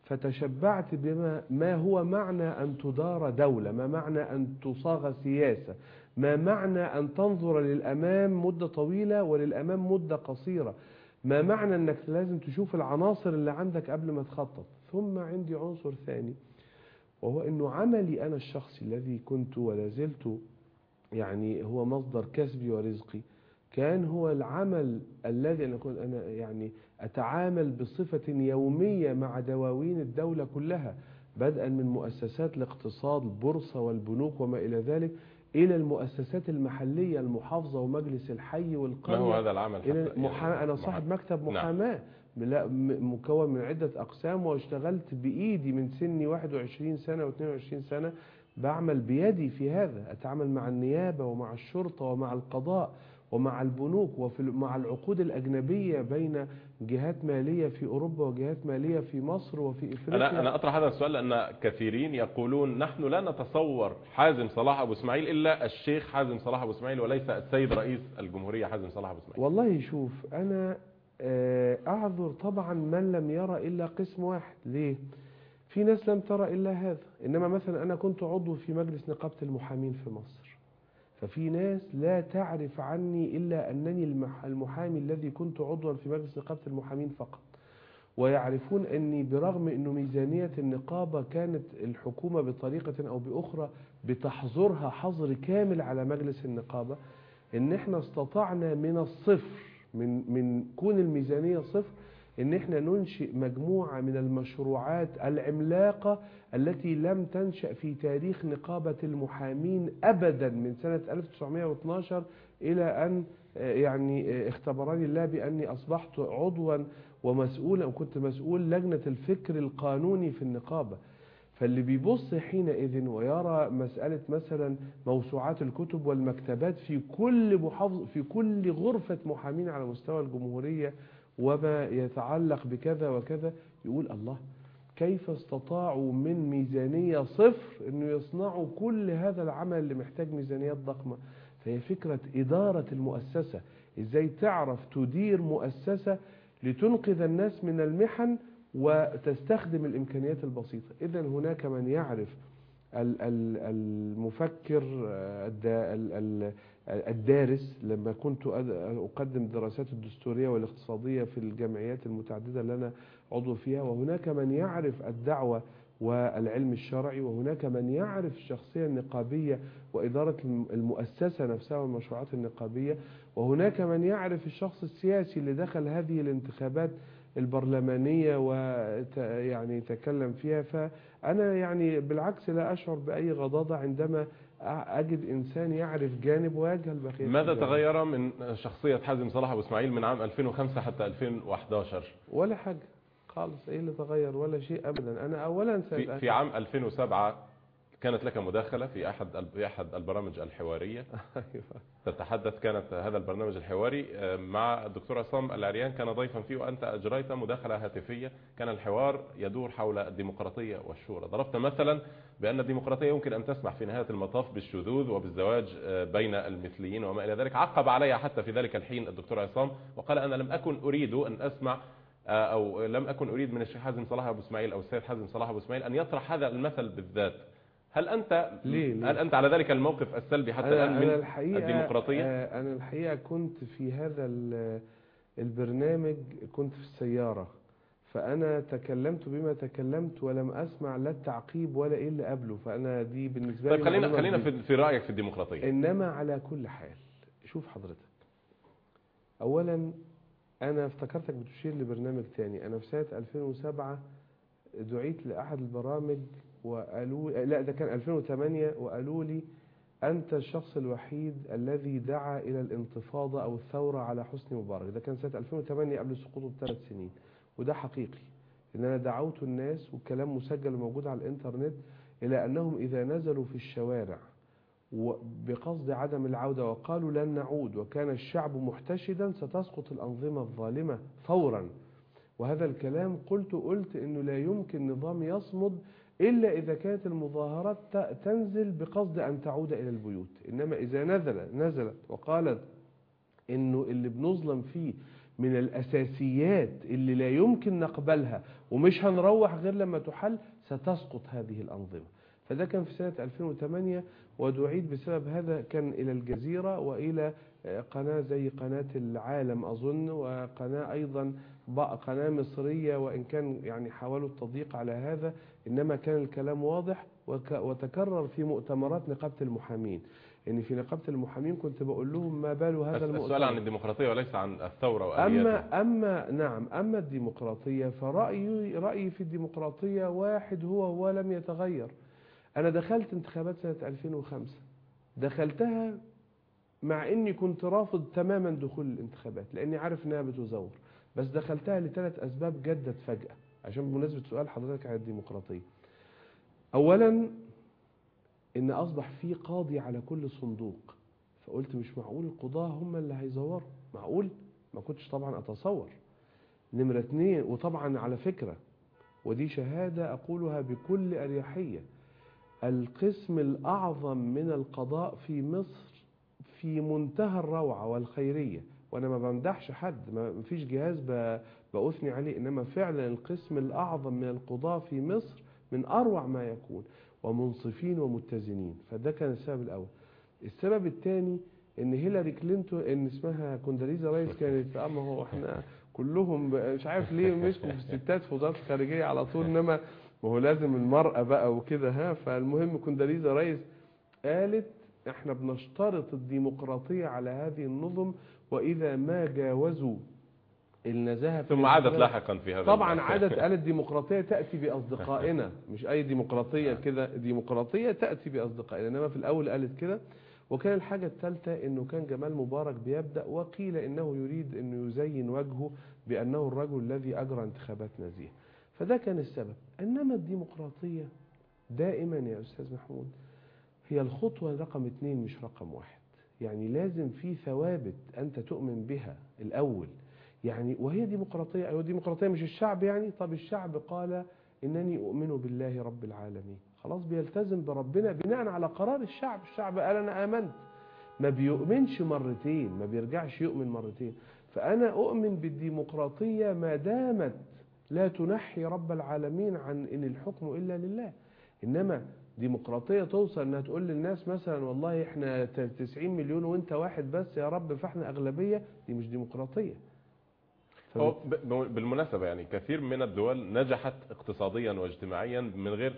فتشبعت بما ما هو معنى أن تدار دولة ما معنى أن تصاغ سياسة ما معنى أن تنظر للأمام مدة طويلة وللأمام مدة قصيرة ما معنى أنك لازم تشوف العناصر اللي عندك قبل ما تخطط ثم عندي عنصر ثاني وهو أنه عملي أنا الشخصي الذي كنت ولا زلت يعني هو مصدر كسبي ورزقي كان هو العمل الذي أنا كنت أنا يعني أتعامل بصفة يومية مع دواوين الدولة كلها بدءا من مؤسسات الاقتصاد البورصة والبنوك وما إلى ذلك إلى المؤسسات المحلية المحافظة ومجلس الحي والقرية ما هو هذا العمل إلى حتى محا... أنا صاحب مكتب نعم. محاماة لا م- مكون من عدة أقسام واشتغلت بإيدي من سني 21 سنة و22 سنة بعمل بيدي في هذا أتعامل مع النيابة ومع الشرطة ومع القضاء ومع البنوك ومع العقود الأجنبية بين جهات مالية في أوروبا وجهات مالية في مصر وفي إفريقيا أنا أنا أطرح هذا السؤال لأن كثيرين يقولون نحن لا نتصور حازم صلاح أبو إسماعيل إلا الشيخ حازم صلاح أبو إسماعيل وليس السيد رئيس الجمهورية حازم صلاح أبو إسماعيل والله شوف أنا آه، أعذر طبعا من لم يرى إلا قسم واحد ليه؟ في ناس لم ترى إلا هذا إنما مثلا أنا كنت عضو في مجلس نقابة المحامين في مصر ففي ناس لا تعرف عني إلا أنني المح- المحامي الذي كنت عضوا في مجلس نقابة المحامين فقط ويعرفون أني برغم أنه ميزانية النقابة كانت الحكومة بطريقة أو بأخرى بتحظرها حظر كامل على مجلس النقابة ان احنا استطعنا من الصفر من من كون الميزانيه صفر ان احنا ننشئ مجموعه من المشروعات العملاقه التي لم تنشا في تاريخ نقابه المحامين ابدا من سنه 1912 الى ان آه، يعني آه، اختبرني الله باني اصبحت عضوا ومسؤولا وكنت مسؤول لجنه الفكر القانوني في النقابه فاللي بيبص حينئذ ويرى مسألة مثلا موسوعات الكتب والمكتبات في كل محافظ في كل غرفة محامين على مستوى الجمهورية وما يتعلق بكذا وكذا يقول الله كيف استطاعوا من ميزانية صفر انه يصنعوا كل هذا العمل اللي محتاج ميزانيات ضخمة فهي فكرة إدارة المؤسسة ازاي تعرف تدير مؤسسة لتنقذ الناس من المحن وتستخدم الإمكانيات البسيطة إذا هناك من يعرف ال- ال- المفكر آه، الدا- ال- ال- الدارس لما كنت أد- أقدم الدراسات الدستورية والاقتصادية في الجمعيات المتعددة اللي أنا عضو فيها وهناك من يعرف الدعوة والعلم الشرعي وهناك من يعرف الشخصية النقابية وإدارة الم- المؤسسة نفسها والمشروعات النقابية وهناك من يعرف الشخص السياسي اللي دخل هذه الانتخابات البرلمانية ويعني تكلم فيها فأنا يعني بالعكس لا أشعر بأي غضاضة عندما أجد إنسان يعرف جانب ويجهل بقية ماذا الجوانب. تغير من شخصية حازم صلاح أبو إسماعيل من عام 2005 حتى 2011 ولا حاجة خالص إيه اللي تغير ولا شيء أبدا أنا أولا في, سأل في عام 2007 كانت لك مداخلة في أحد في أحد البرامج الحوارية تتحدث كانت هذا البرنامج الحواري آه، مع الدكتور عصام العريان كان ضيفا فيه وأنت أجريت مداخلة هاتفية كان الحوار يدور حول الديمقراطية والشورى ضربت مثلا بأن الديمقراطية يمكن أن تسمح في نهاية المطاف بالشذوذ وبالزواج آه، بين المثليين وما إلى ذلك عقب علي حتى في ذلك الحين الدكتور عصام وقال أنا لم أكن أريد أن أسمع آه، أو لم أكن أريد من الشيخ حازم صلاح أبو إسماعيل أو السيد حازم صلاح أبو إسماعيل أن يطرح هذا المثل بالذات هل أنت ليه؟ ليه؟ هل أنت على ذلك الموقف السلبي حتى أنا, الآن أنا من الحقيقة الديمقراطية آه، أنا الحقيقة كنت في هذا ال- البرنامج كنت في السيارة فأنا تكلمت بما تكلمت ولم أسمع لا التعقيب ولا إيه اللي قبله فأنا دي بالنسبة طيب لي خلينا معلومة خلينا جديدة. في في رأيك في الديمقراطية إنما على كل حال شوف حضرتك أولا أنا افتكرتك بتشير لبرنامج تاني أنا في سنة 2007 دعيت لأحد البرامج وقالوا لا ده كان 2008 وقالوا لي أنت الشخص الوحيد الذي دعا إلى الانتفاضة أو الثورة على حسني مبارك ده كان سنة 2008 قبل سقوطه بثلاث سنين وده حقيقي إن أنا دعوت الناس والكلام مسجل وموجود على الإنترنت إلى أنهم إذا نزلوا في الشوارع وبقصد عدم العودة وقالوا لن نعود وكان الشعب محتشدا ستسقط الأنظمة الظالمة فورا وهذا الكلام قلت قلت أنه لا يمكن نظام يصمد إلا إذا كانت المظاهرات ت- تنزل بقصد أن تعود إلى البيوت إنما إذا نزل نزلت وقالت إنه اللي بنظلم فيه من الأساسيات اللي لا يمكن نقبلها ومش هنروح غير لما تحل ستسقط هذه الأنظمة فده كان في سنة 2008 ودعيت بسبب هذا كان إلى الجزيرة وإلى قناة زي قناة العالم أظن وقناة أيضا بقى قناة مصرية وإن كان يعني حاولوا التضييق على هذا إنما كان الكلام واضح وك وتكرر في مؤتمرات نقابة المحامين إن في نقابة المحامين كنت بقول لهم ما بال هذا المؤتمر السؤال عن الديمقراطية وليس عن الثورة وآلياتها أما أما نعم أما الديمقراطية فرأيي رأيي في الديمقراطية واحد هو هو لم يتغير أنا دخلت انتخابات سنة 2005 دخلتها مع إني كنت رافض تماما دخول الانتخابات لأني عارف إنها بتزور بس دخلتها لثلاث أسباب جدت فجأة عشان بمناسبة سؤال حضرتك عن الديمقراطية أولا إن أصبح في قاضي على كل صندوق فقلت مش معقول القضاة هم اللي هيزوروا معقول ما كنتش طبعا أتصور نمرة اتنين وطبعا على فكرة ودي شهادة أقولها بكل أريحية القسم الأعظم من القضاء في مصر في منتهى الروعة والخيرية وأنا ما بمدحش حد ما فيش جهاز بأثني عليه إنما فعلا القسم الأعظم من القضاة في مصر من أروع ما يكون ومنصفين ومتزنين فده كان السبب الأول السبب الثاني ان هيلاري كلينتون ان اسمها كونداليزا رايس كانت اما هو احنا كلهم مش عارف ليه مسكوا في الستات في وزاره الخارجيه على طول انما ما هو لازم المرأة بقى وكده ها فالمهم كونداليزا رايس قالت احنا بنشترط الديمقراطية على هذه النظم واذا ما جاوزوا النزاهة ثم عادت لاحقا في هذا طبعا عادت قالت ديمقراطية تأتي بأصدقائنا مش أي ديمقراطية كده ديمقراطية تأتي بأصدقائنا إنما في الأول قالت كده وكان الحاجة الثالثة إنه كان جمال مبارك بيبدأ وقيل إنه يريد إنه يزين وجهه بأنه الرجل الذي أجرى انتخابات نزيهة فده كان السبب إنما الديمقراطية دائما يا أستاذ محمود هي الخطوة رقم اثنين مش رقم واحد يعني لازم في ثوابت أنت تؤمن بها الأول يعني وهي ديمقراطية أيوة ديمقراطية مش الشعب يعني طب الشعب قال إنني أؤمن بالله رب العالمين خلاص بيلتزم بربنا بناء على قرار الشعب الشعب قال أنا آمنت ما بيؤمنش مرتين ما بيرجعش يؤمن مرتين فأنا أؤمن بالديمقراطية ما دامت لا تنحي رب العالمين عن إن الحكم إلا لله إنما ديمقراطية توصل انها تقول للناس مثلا والله احنا 90 مليون وانت واحد بس يا رب فاحنا اغلبية دي مش ديمقراطية هو بالمناسبة يعني كثير من الدول نجحت اقتصاديا واجتماعيا من غير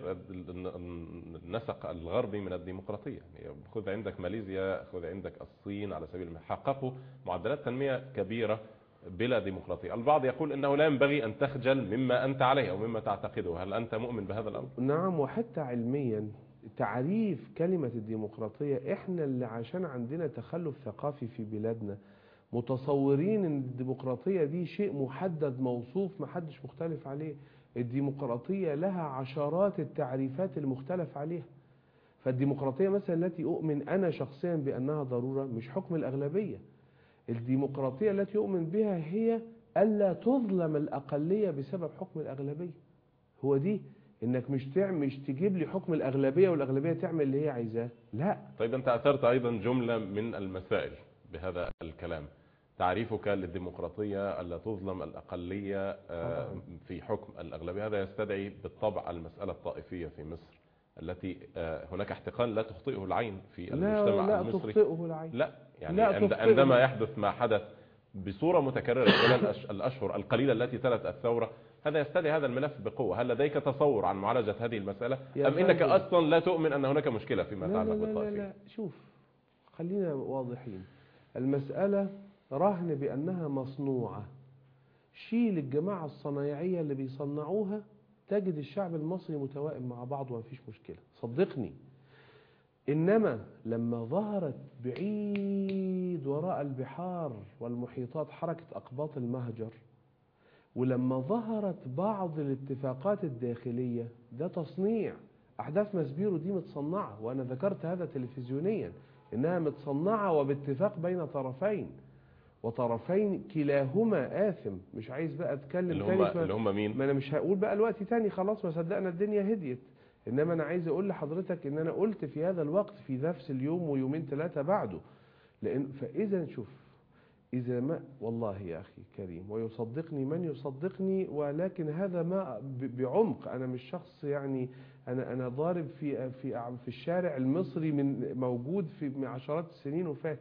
النسق الغربي من الديمقراطية يعني خذ عندك ماليزيا خذ عندك الصين على سبيل المثال حققوا معدلات تنمية كبيرة بلا ديمقراطية البعض يقول انه لا ينبغي ان تخجل مما انت عليه او مما تعتقده هل انت مؤمن بهذا الامر نعم وحتى علميا تعريف كلمة الديمقراطية احنا اللي عشان عندنا تخلف ثقافي في بلادنا متصورين ان الديمقراطية دي شيء محدد موصوف محدش مختلف عليه الديمقراطية لها عشرات التعريفات المختلف عليها فالديمقراطية مثلا التي أؤمن أنا شخصيا بأنها ضرورة مش حكم الأغلبية الديمقراطية التي يؤمن بها هي ألا تظلم الأقلية بسبب حكم الأغلبية هو دي انك مش تعمل مش تجيب لي حكم الاغلبيه والاغلبيه تعمل اللي هي عايزاه لا طيب انت اثرت ايضا جمله من المسائل بهذا الكلام تعريفك للديمقراطية ألا تظلم الأقلية في حكم الأغلبية هذا يستدعي بالطبع المسألة الطائفية في مصر التي هناك احتقان لا تخطئه العين في المجتمع لا المصري لا تخطئه العين لا يعني لا عند تخطئه. عندما يحدث ما حدث بصورة متكررة خلال الأش- الأشهر القليلة التي تلت الثورة هذا يستدعي هذا الملف بقوة هل لديك تصور عن معالجة هذه المسألة يا أم إنك فندم. أصلا لا تؤمن أن هناك مشكلة فيما لا يتعلق لا لا لا, بالطائفية لا شوف خلينا واضحين المسألة رهن بأنها مصنوعة شيل الجماعة الصنايعية اللي بيصنعوها تجد الشعب المصري متوائم مع بعض ومفيش مشكلة صدقني إنما لما ظهرت بعيد وراء البحار والمحيطات حركة أقباط المهجر ولما ظهرت بعض الاتفاقات الداخلية ده تصنيع أحداث مسبيرو دي متصنعة وأنا ذكرت هذا تلفزيونيا إنها متصنعة وباتفاق بين طرفين وطرفين كلاهما آثم مش عايز بقى أتكلم اللي تاني هم في- اللي هم مين ما انا مش هقول بقى الوقت تاني خلاص ما صدقنا الدنيا هديت انما انا عايز اقول لحضرتك ان انا قلت في هذا الوقت في نفس اليوم ويومين ثلاثة بعده لان فاذا شوف إذا ما والله يا أخي كريم ويصدقني من يصدقني ولكن هذا ما ب- بعمق أنا مش شخص يعني أنا أنا ضارب في في في الشارع المصري من موجود في من عشرات السنين وفات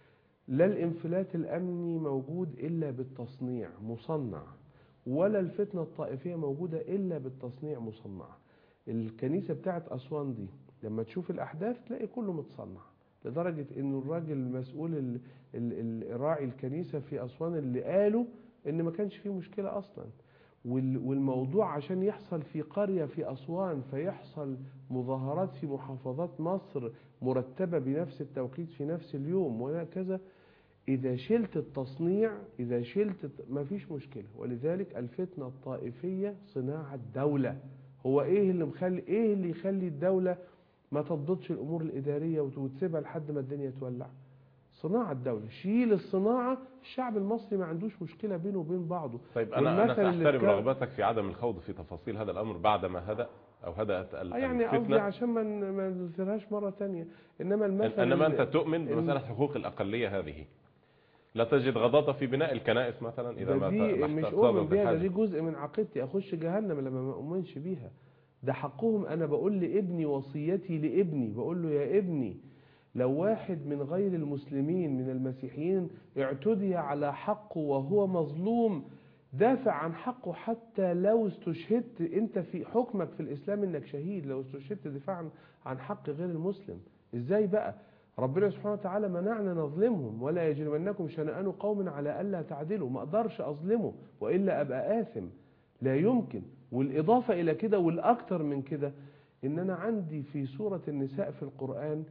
لا الانفلات الأمني موجود إلا بالتصنيع مصنع ولا الفتنة الطائفية موجودة إلا بالتصنيع مصنع الكنيسة بتاعت أسوان دي لما تشوف الأحداث تلاقي كله متصنع لدرجة إنه الراجل المسؤول ال- ال- ال- راعي الكنيسة في أسوان اللي قالوا إن ما كانش فيه مشكلة أصلا وال- والموضوع عشان يحصل في قرية في أسوان فيحصل مظاهرات في محافظات مصر مرتبة بنفس التوقيت في نفس اليوم وهكذا إذا شلت التصنيع إذا شلت الت- ما فيش مشكلة ولذلك الفتنة الطائفية صناعة دولة هو إيه اللي مخلي إيه اللي يخلي الدولة ما تضبطش الأمور الإدارية وت- وتسيبها لحد ما الدنيا تولع صناعة الدولة شيل الصناعة الشعب المصري ما عندوش مشكلة بينه وبين بعضه طيب انا انا والمثل اللي ساحترم اتكلم- رغبتك في عدم الخوض في تفاصيل هذا الامر بعدما هدأ او هدأت ال- آه يعني قصدي الفتنة عشان ما ن- ما نثيرهاش مرة تانية إنما المثل انما اللي- انت تؤمن ال- بمسألة حقوق الاقلية هذه لا تجد غضاضة في بناء الكنائس مثلا اذا ده ما دي ما مش احتاجت أؤمن بيها ده الحاجة. دي جزء من عقيدتي أخش جهنم لما ما أؤمنش بيها ده حقهم أنا بقول لابني وصيتي لابني بقول له يا ابني لو واحد من غير المسلمين من المسيحيين اعتدي على حقه وهو مظلوم دافع عن حقه حتى لو استشهدت انت في حكمك في الاسلام انك شهيد لو استشهدت دفاعا عن حق غير المسلم ازاي بقى ربنا سبحانه وتعالى منعنا نظلمهم ولا يجرمنكم شنآن قوم على الا تعدلوا ما اقدرش اظلمه والا ابقى آثم لا يمكن والاضافه الى كده والاكثر من كده ان انا عندي في سوره النساء في القران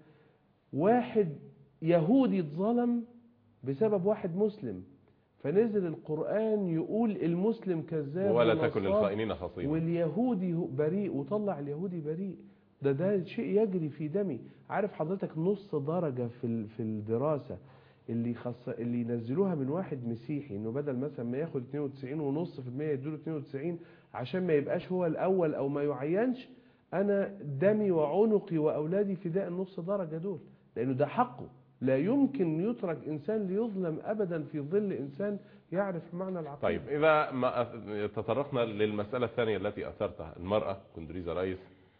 واحد يهودي اتظلم بسبب واحد مسلم فنزل القرآن يقول المسلم كذاب ولا تكن ونصاب للخائنين خصيما واليهودي هو بريء وطلع اليهودي بريء ده ده شيء يجري في دمي عارف حضرتك نص درجة في ال- في الدراسة اللي خص اللي ينزلوها من واحد مسيحي انه بدل مثلا ما ياخد 92 ونص في المية يدوله 92 عشان ما يبقاش هو الاول او ما يعينش انا دمي وعنقي واولادي فداء النص درجة دول لانه ده حقه لا يمكن يترك انسان ليظلم ابدا في ظل انسان يعرف معنى العقيدة طيب اذا ما أث- تطرقنا للمسألة الثانية التي اثرتها المرأة كندريزا رئيس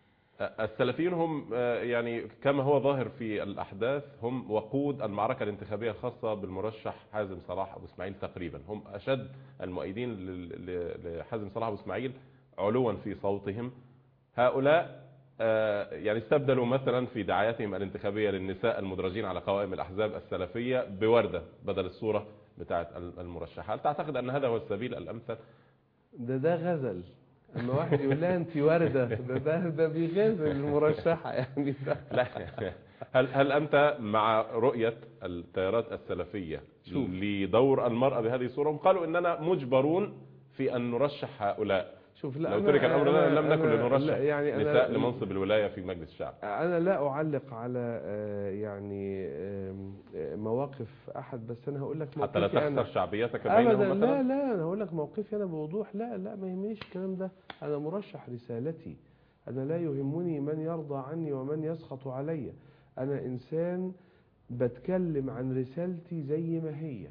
السلفيين هم آه، يعني كما هو ظاهر في الأحداث هم وقود المعركة الانتخابية الخاصة بالمرشح حازم صلاح أبو إسماعيل تقريبا هم أشد المؤيدين لل- ل- لحازم صلاح أبو إسماعيل علوا في صوتهم هؤلاء آه، يعني استبدلوا مثلا في دعاياتهم الانتخابية للنساء المدرجين على قوائم الأحزاب السلفية بوردة بدل الصورة بتاعت المرشح هل تعتقد أن هذا هو السبيل الأمثل ده ده غزل اما واحد يقول لها انت ورده ده ده ده بيغازل المرشحه يعني ده لا هل هل انت مع رؤيه التيارات السلفيه شوف. لدور المراه بهذه الصوره هم قالوا اننا مجبرون في ان نرشح هؤلاء شوف لا لو أنا- ترك الامر لنا أنا- لم نكن أنا- لنرشح لا، يعني أنا نساء لمنصب الولايه في مجلس الشعب انا لا اعلق على آه، يعني آم، آه، مواقف احد بس انا هقول لك حتى لا موقفي انا تخسر شعبيتك ابدا بينهم لا مثلا لا انا هقول لك موقفي انا بوضوح لا لا ما يهمنيش الكلام ده انا مرشح رسالتي انا لا يهمني من يرضى عني ومن يسخط علي انا انسان بتكلم عن رسالتي زي ما هي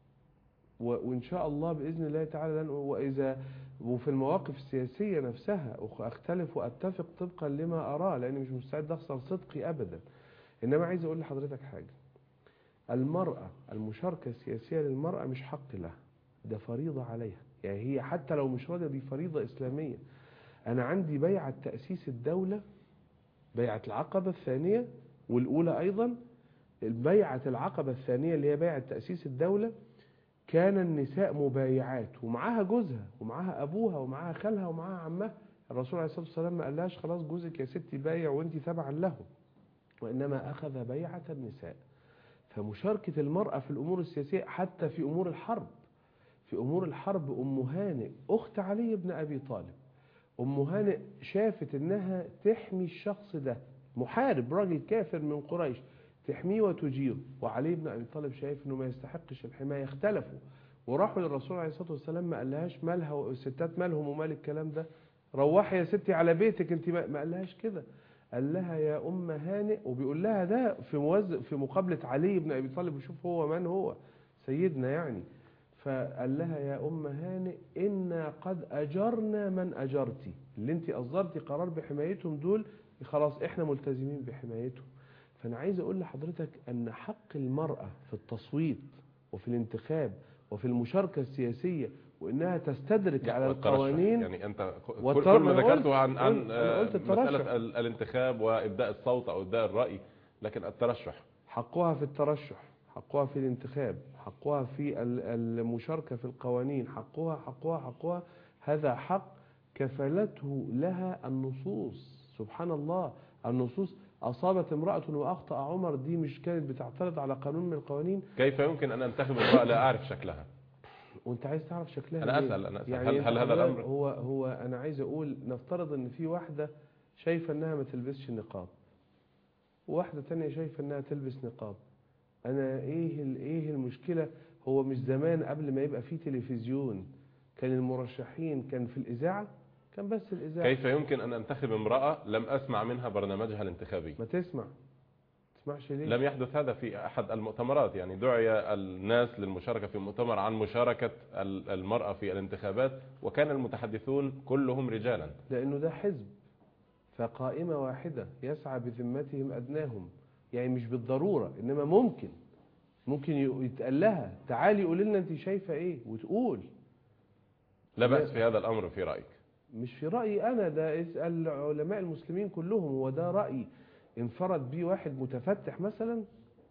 و- وان شاء الله باذن الله تعالى لن واذا وفي المواقف السياسيه نفسها أخ- اختلف واتفق طبقا لما اراه لاني مش مستعد اخسر صدقي ابدا انما عايز اقول لحضرتك حاجه المرأة المشاركة السياسية للمرأة مش حق لها ده فريضة عليها يعني هي حتى لو مش راضية دي فريضة إسلامية أنا عندي بيعة تأسيس الدولة بيعة العقبة الثانية والأولى أيضا البيعة العقبة الثانية اللي هي بيعة تأسيس الدولة كان النساء مبايعات ومعاها جوزها ومعاها أبوها ومعاها خالها ومعاها عمها الرسول عليه الصلاة والسلام ما قالهاش خلاص جوزك يا ستي بايع وانت تبعا له وإنما أخذ بيعة النساء فمشاركة المرأة في الأمور السياسية حتى في أمور الحرب في أمور الحرب أم هانئ أخت علي بن أبي طالب أم هانئ شافت إنها تحمي الشخص ده محارب راجل كافر من قريش تحميه وتجيره وعلي بن أبي طالب شايف إنه ما يستحقش الحماية اختلفوا وراحوا للرسول عليه الصلاة والسلام ما قالهاش مالها والستات مالهم ومال الكلام ده روحي يا ستي على بيتك انت ما ما قالهاش كده قال لها يا ام هانئ وبيقول لها ده في موز في مقابله علي بن ابي طالب وشوف هو من هو سيدنا يعني فقال لها يا أم هانئ إنا قد أجرنا من أجرتي اللي انت أصدرتي قرار بحمايتهم دول خلاص احنا ملتزمين بحمايتهم فأنا عايز أقول لحضرتك أن حق المرأة في التصويت وفي الانتخاب وفي المشاركة السياسية وإنها تستدرك على والترشح. القوانين يعني انت كل والتر- كل ما أنا قلت- ذكرته عن عن قلت- أنا قلت آه، الترشح. مساله ال- الانتخاب وابداء الصوت او ابداء الراي لكن الترشح حقها في الترشح حقها في الانتخاب حقها في ال- المشاركة في القوانين حقها حقها حقها هذا حق كفلته لها النصوص سبحان الله النصوص أصابت امرأة وأخطأ عمر دي مش كانت بتعترض على قانون من القوانين كيف يمكن ان انتخب امراه لا اعرف شكلها وانت عايز تعرف شكلها أنا ليه؟ أسأل، أنا أسأل. يعني هل- أنت هل هذا حضرتك- الأمر- هو هو انا عايز اقول نفترض ان في واحده شايفه انها ما تلبسش نقاب وواحده تانية شايفه انها تلبس نقاب انا ايه ال- ايه المشكله هو مش زمان قبل ما يبقى في تلفزيون كان المرشحين كان في الاذاعه كان بس الاذاعه كيف يمكن ان انتخب امراه لم اسمع منها برنامجها الانتخابي ما تسمع تسمعش ليه لم يحدث هذا في احد المؤتمرات يعني دعي الناس للمشاركه في مؤتمر عن مشاركه ال- المراه في الانتخابات وكان المتحدثون كلهم رجالا لأنه ده حزب فقائمة واحدة يسعى بذمتهم أدناهم يعني مش بالضرورة إنما ممكن ممكن ي- يتقال لها تعالي قولي لنا أنت شايفة إيه وتقول لا باس في هذا الامر في رايك مش في رأيي أنا ده اسأل علماء المسلمين كلهم هو ده رأي انفرد بيه واحد متفتح مثلا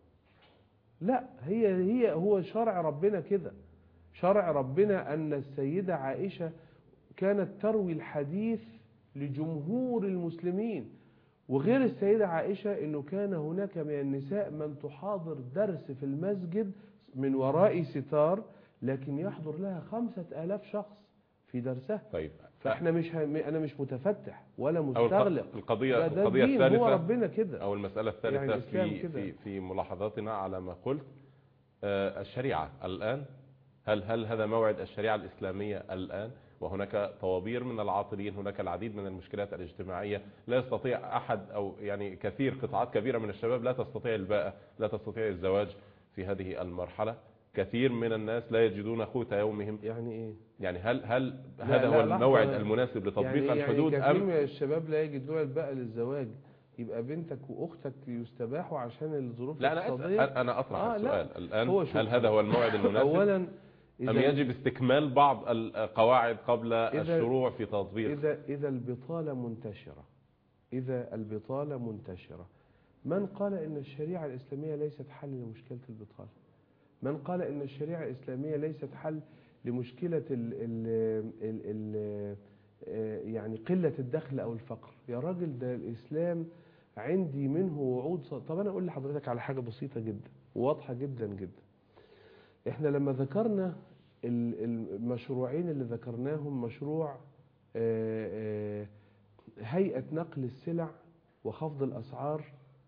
لا هي هي هو شرع ربنا كده شرع ربنا أن السيدة عائشة كانت تروي الحديث لجمهور المسلمين وغير السيدة عائشة أنه كان هناك من النساء من تحاضر درس في المسجد من وراء ستار لكن يحضر لها خمسة آلاف شخص في درسها طيب فاحنا مش ه... انا مش متفتح ولا او الق- مستغلق القضيه ده, ده القضيه الدين هو الثالثه ربنا كده او المساله الثالثه يعني الإسلام في كده. في في ملاحظاتنا على ما قلت آه، الشريعه الان هل هل هذا موعد الشريعه الاسلاميه الان وهناك طوابير من العاطلين هناك العديد من المشكلات الاجتماعيه لا يستطيع احد او يعني كثير قطاعات كبيره من الشباب لا تستطيع الباءه لا تستطيع الزواج في هذه المرحله كثير من الناس لا يجدون قوت يومهم يعني ايه يعني هل هل لا، هذا لا، هو لحظة. الموعد المناسب لتطبيق يعني الحدود يعني كثير ام من الشباب لا يجدون الباء للزواج يبقى بنتك واختك يستباحوا عشان الظروف لا انا الاقتصاديه أسأل انا اطرح آه، لا. السؤال الان هو شوف. هل هذا هو الموعد المناسب اولا ام اذا يجب استكمال بعض القواعد قبل إذا- الشروع في تطبيق اذا اذا البطاله منتشره اذا البطاله منتشره من قال ان الشريعه الاسلاميه ليست حل لمشكله البطاله من قال ان الشريعه الاسلاميه ليست حل لمشكله ال ال ال ال آه، يعني قله الدخل او الفقر يا راجل ده الاسلام عندي منه وعود ص- طب انا اقول لحضرتك على حاجه بسيطه جدا وواضحه جدا جدا احنا لما ذكرنا ال- المشروعين اللي ذكرناهم مشروع آه، آه، هيئه نقل السلع وخفض الاسعار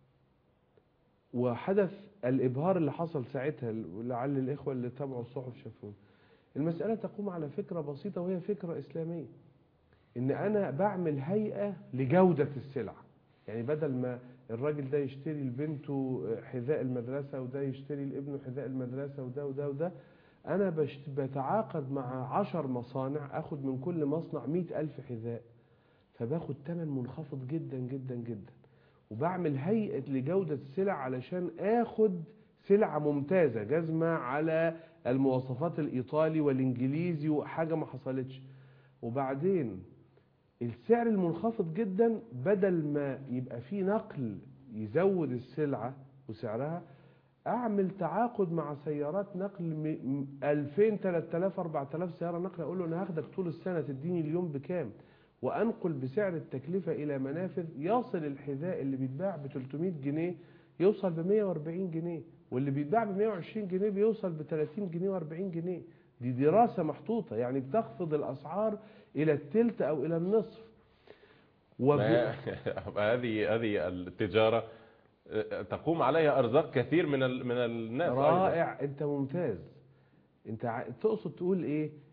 وحدث الإبهار اللي حصل ساعتها لعل الإخوة اللي تابعوا الصحف شافوه المسألة تقوم على فكرة بسيطة وهي فكرة إسلامية إن أنا بعمل هيئة لجودة السلع يعني بدل ما الراجل ده يشتري لبنته حذاء المدرسة وده يشتري لابنه حذاء المدرسة وده وده وده أنا بشت- بتعاقد مع عشر مصانع أخد من كل مصنع مئة ألف حذاء فباخد تمن منخفض جدا جدا جدا وبعمل هيئة لجودة السلع علشان اخد سلعة ممتازة جزمة على المواصفات الايطالي والانجليزي وحاجة ما حصلتش وبعدين السعر المنخفض جدا بدل ما يبقى فيه نقل يزود السلعة وسعرها اعمل تعاقد مع سيارات نقل م- م- 2000 3000 4000 سيارة نقل اقول له انا هاخدك طول السنة تديني اليوم بكام وانقل بسعر التكلفة الى منافذ يصل الحذاء اللي بيتباع ب 300 جنيه يوصل ب 140 جنيه واللي بيتباع ب 120 جنيه بيوصل ب 30 جنيه و40 جنيه دي دراسة محطوطة يعني بتخفض الاسعار الى التلت او الى النصف وب... ما- هذه هذه التجاره آه، تقوم عليها ارزاق كثير من ال- من الناس أيضاً. رائع انت ممتاز انت ع- تقصد تقول ايه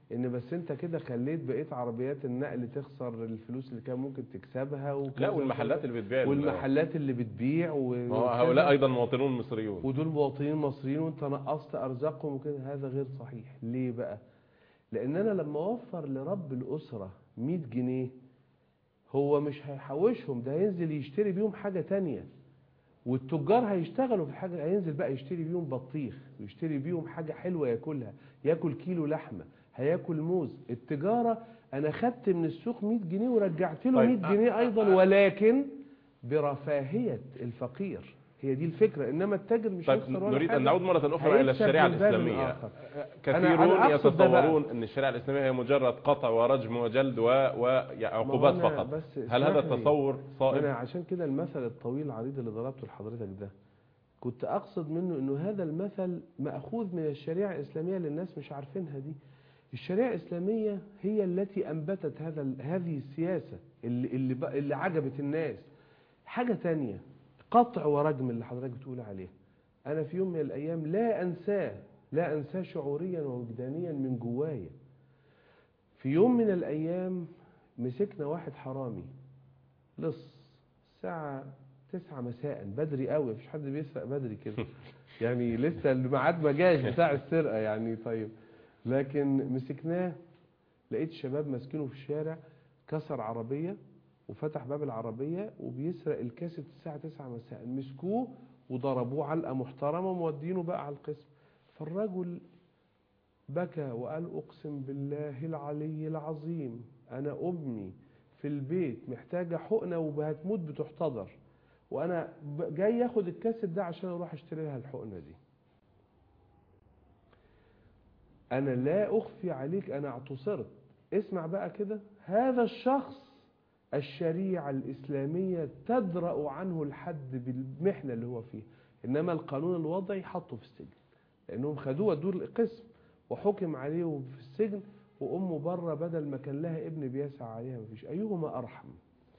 ان بس انت كده خليت بقيه عربيات النقل تخسر الفلوس اللي كان ممكن تكسبها وكذا لا والمحلات اللي بتبيع ال- والمحلات اللي بتبيع و... ما هو وكذا. هؤلاء ايضا مواطنون مصريون ودول مواطنين مصريين وانت نقصت ارزاقهم وكده هذا غير صحيح ليه بقى لان انا لما اوفر لرب الاسره 100 جنيه هو مش هيحوشهم ده هينزل يشتري بيهم حاجه تانية والتجار هيشتغلوا في الحاجه هينزل بقى يشتري بيهم بطيخ ويشتري بيهم حاجه حلوه ياكلها ياكل كيلو لحمه هياكل موز التجاره انا خدت من السوق 100 جنيه ورجعت له طيب. 100 جنيه ايضا ولكن برفاهيه الفقير هي دي الفكره انما التاجر مش طيب هيخسر ولا نريد حاجة. ان نعود مره اخرى الى هيكسب الشريعه من باب الاسلاميه آخر. كثيرون أنا أقصد ده بقى. يتصورون ان الشريعه الاسلاميه هي مجرد قطع ورجم وجلد و- وعقوبات ما هو أنا فقط بس هل هذا اسمح لي. التصور انا صائب عشان كده المثل الطويل العريض اللي ضربته لحضرتك ده كنت اقصد منه انه هذا المثل ماخوذ من الشريعه الاسلاميه اللي الناس مش عارفينها دي الشريعه الاسلاميه هي التي انبتت هذا ال- هذه السياسه اللي اللي, ب- اللي عجبت الناس حاجه تانية قطع ورجم اللي حضرتك بتقول عليه انا في يوم من الايام لا انساه لا انساه شعوريا ووجدانيا من جوايا في يوم من الايام مسكنا واحد حرامي لص الساعة تسعة مساء بدري قوي مفيش حد بيسرق بدري كده يعني لسه الميعاد ما جاش بتاع السرقة يعني طيب لكن مسكناه لقيت شباب ماسكينه في الشارع كسر عربية وفتح باب العربية وبيسرق الكاسيت الساعة 9 مساء مسكوه وضربوه علقة محترمة ومودينه بقى على القسم فالرجل بكى وقال أقسم بالله العلي العظيم أنا أمي في البيت محتاجة حقنة وهتموت بتحتضر وأنا ب- جاي أخد الكاسيت ده عشان أروح أشتري لها الحقنة دي أنا لا أخفي عليك أنا اعتصرت اسمع بقى كده هذا الشخص الشريعة الإسلامية تدرأ عنه الحد بالمحنة اللي هو فيها إنما القانون الوضعي حطه في السجن لأنهم خدوه ودوه القسم وحكم عليه في السجن وأمه بره بدل ما كان لها ابن بيسعى عليها مفيش أيهما أرحم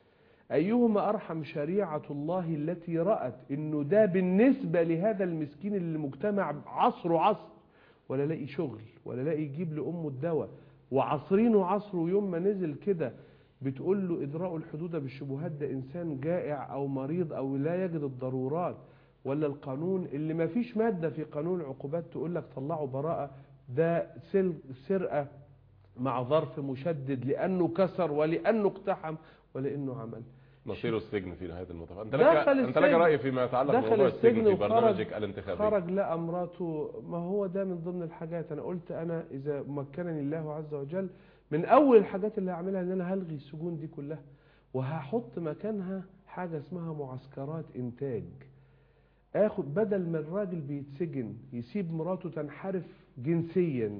أيهما أرحم شريعة الله التي رأت إنه ده بالنسبة لهذا المسكين اللي مجتمع عصره عصر ولا لاقي شغل ولا لاقي يجيب لأمه الدواء وعصرينه عصره يوم ما نزل كده بتقول له إدراء الحدود بالشبهات ده إنسان جائع أو مريض أو لا يجد الضرورات ولا القانون اللي ما فيش مادة في قانون العقوبات تقول لك طلعوا براءة ده سل- سرقة مع ظرف مشدد لأنه كسر ولأنه اقتحم ولأنه عمل مصير السجن في نهايه المطاف انت لك دخل انت لك السجن. راي فيما يتعلق دخل بموضوع السجن السجن في وخرج- برنامجك الانتخابي خرج لقى مراته ما هو ده من ضمن الحاجات انا قلت انا اذا مكنني الله عز وجل من اول الحاجات اللي هعملها ان انا هلغي السجون دي كلها وهحط مكانها حاجه اسمها معسكرات انتاج اخد بدل ما الراجل بيتسجن يسيب مراته تنحرف جنسيا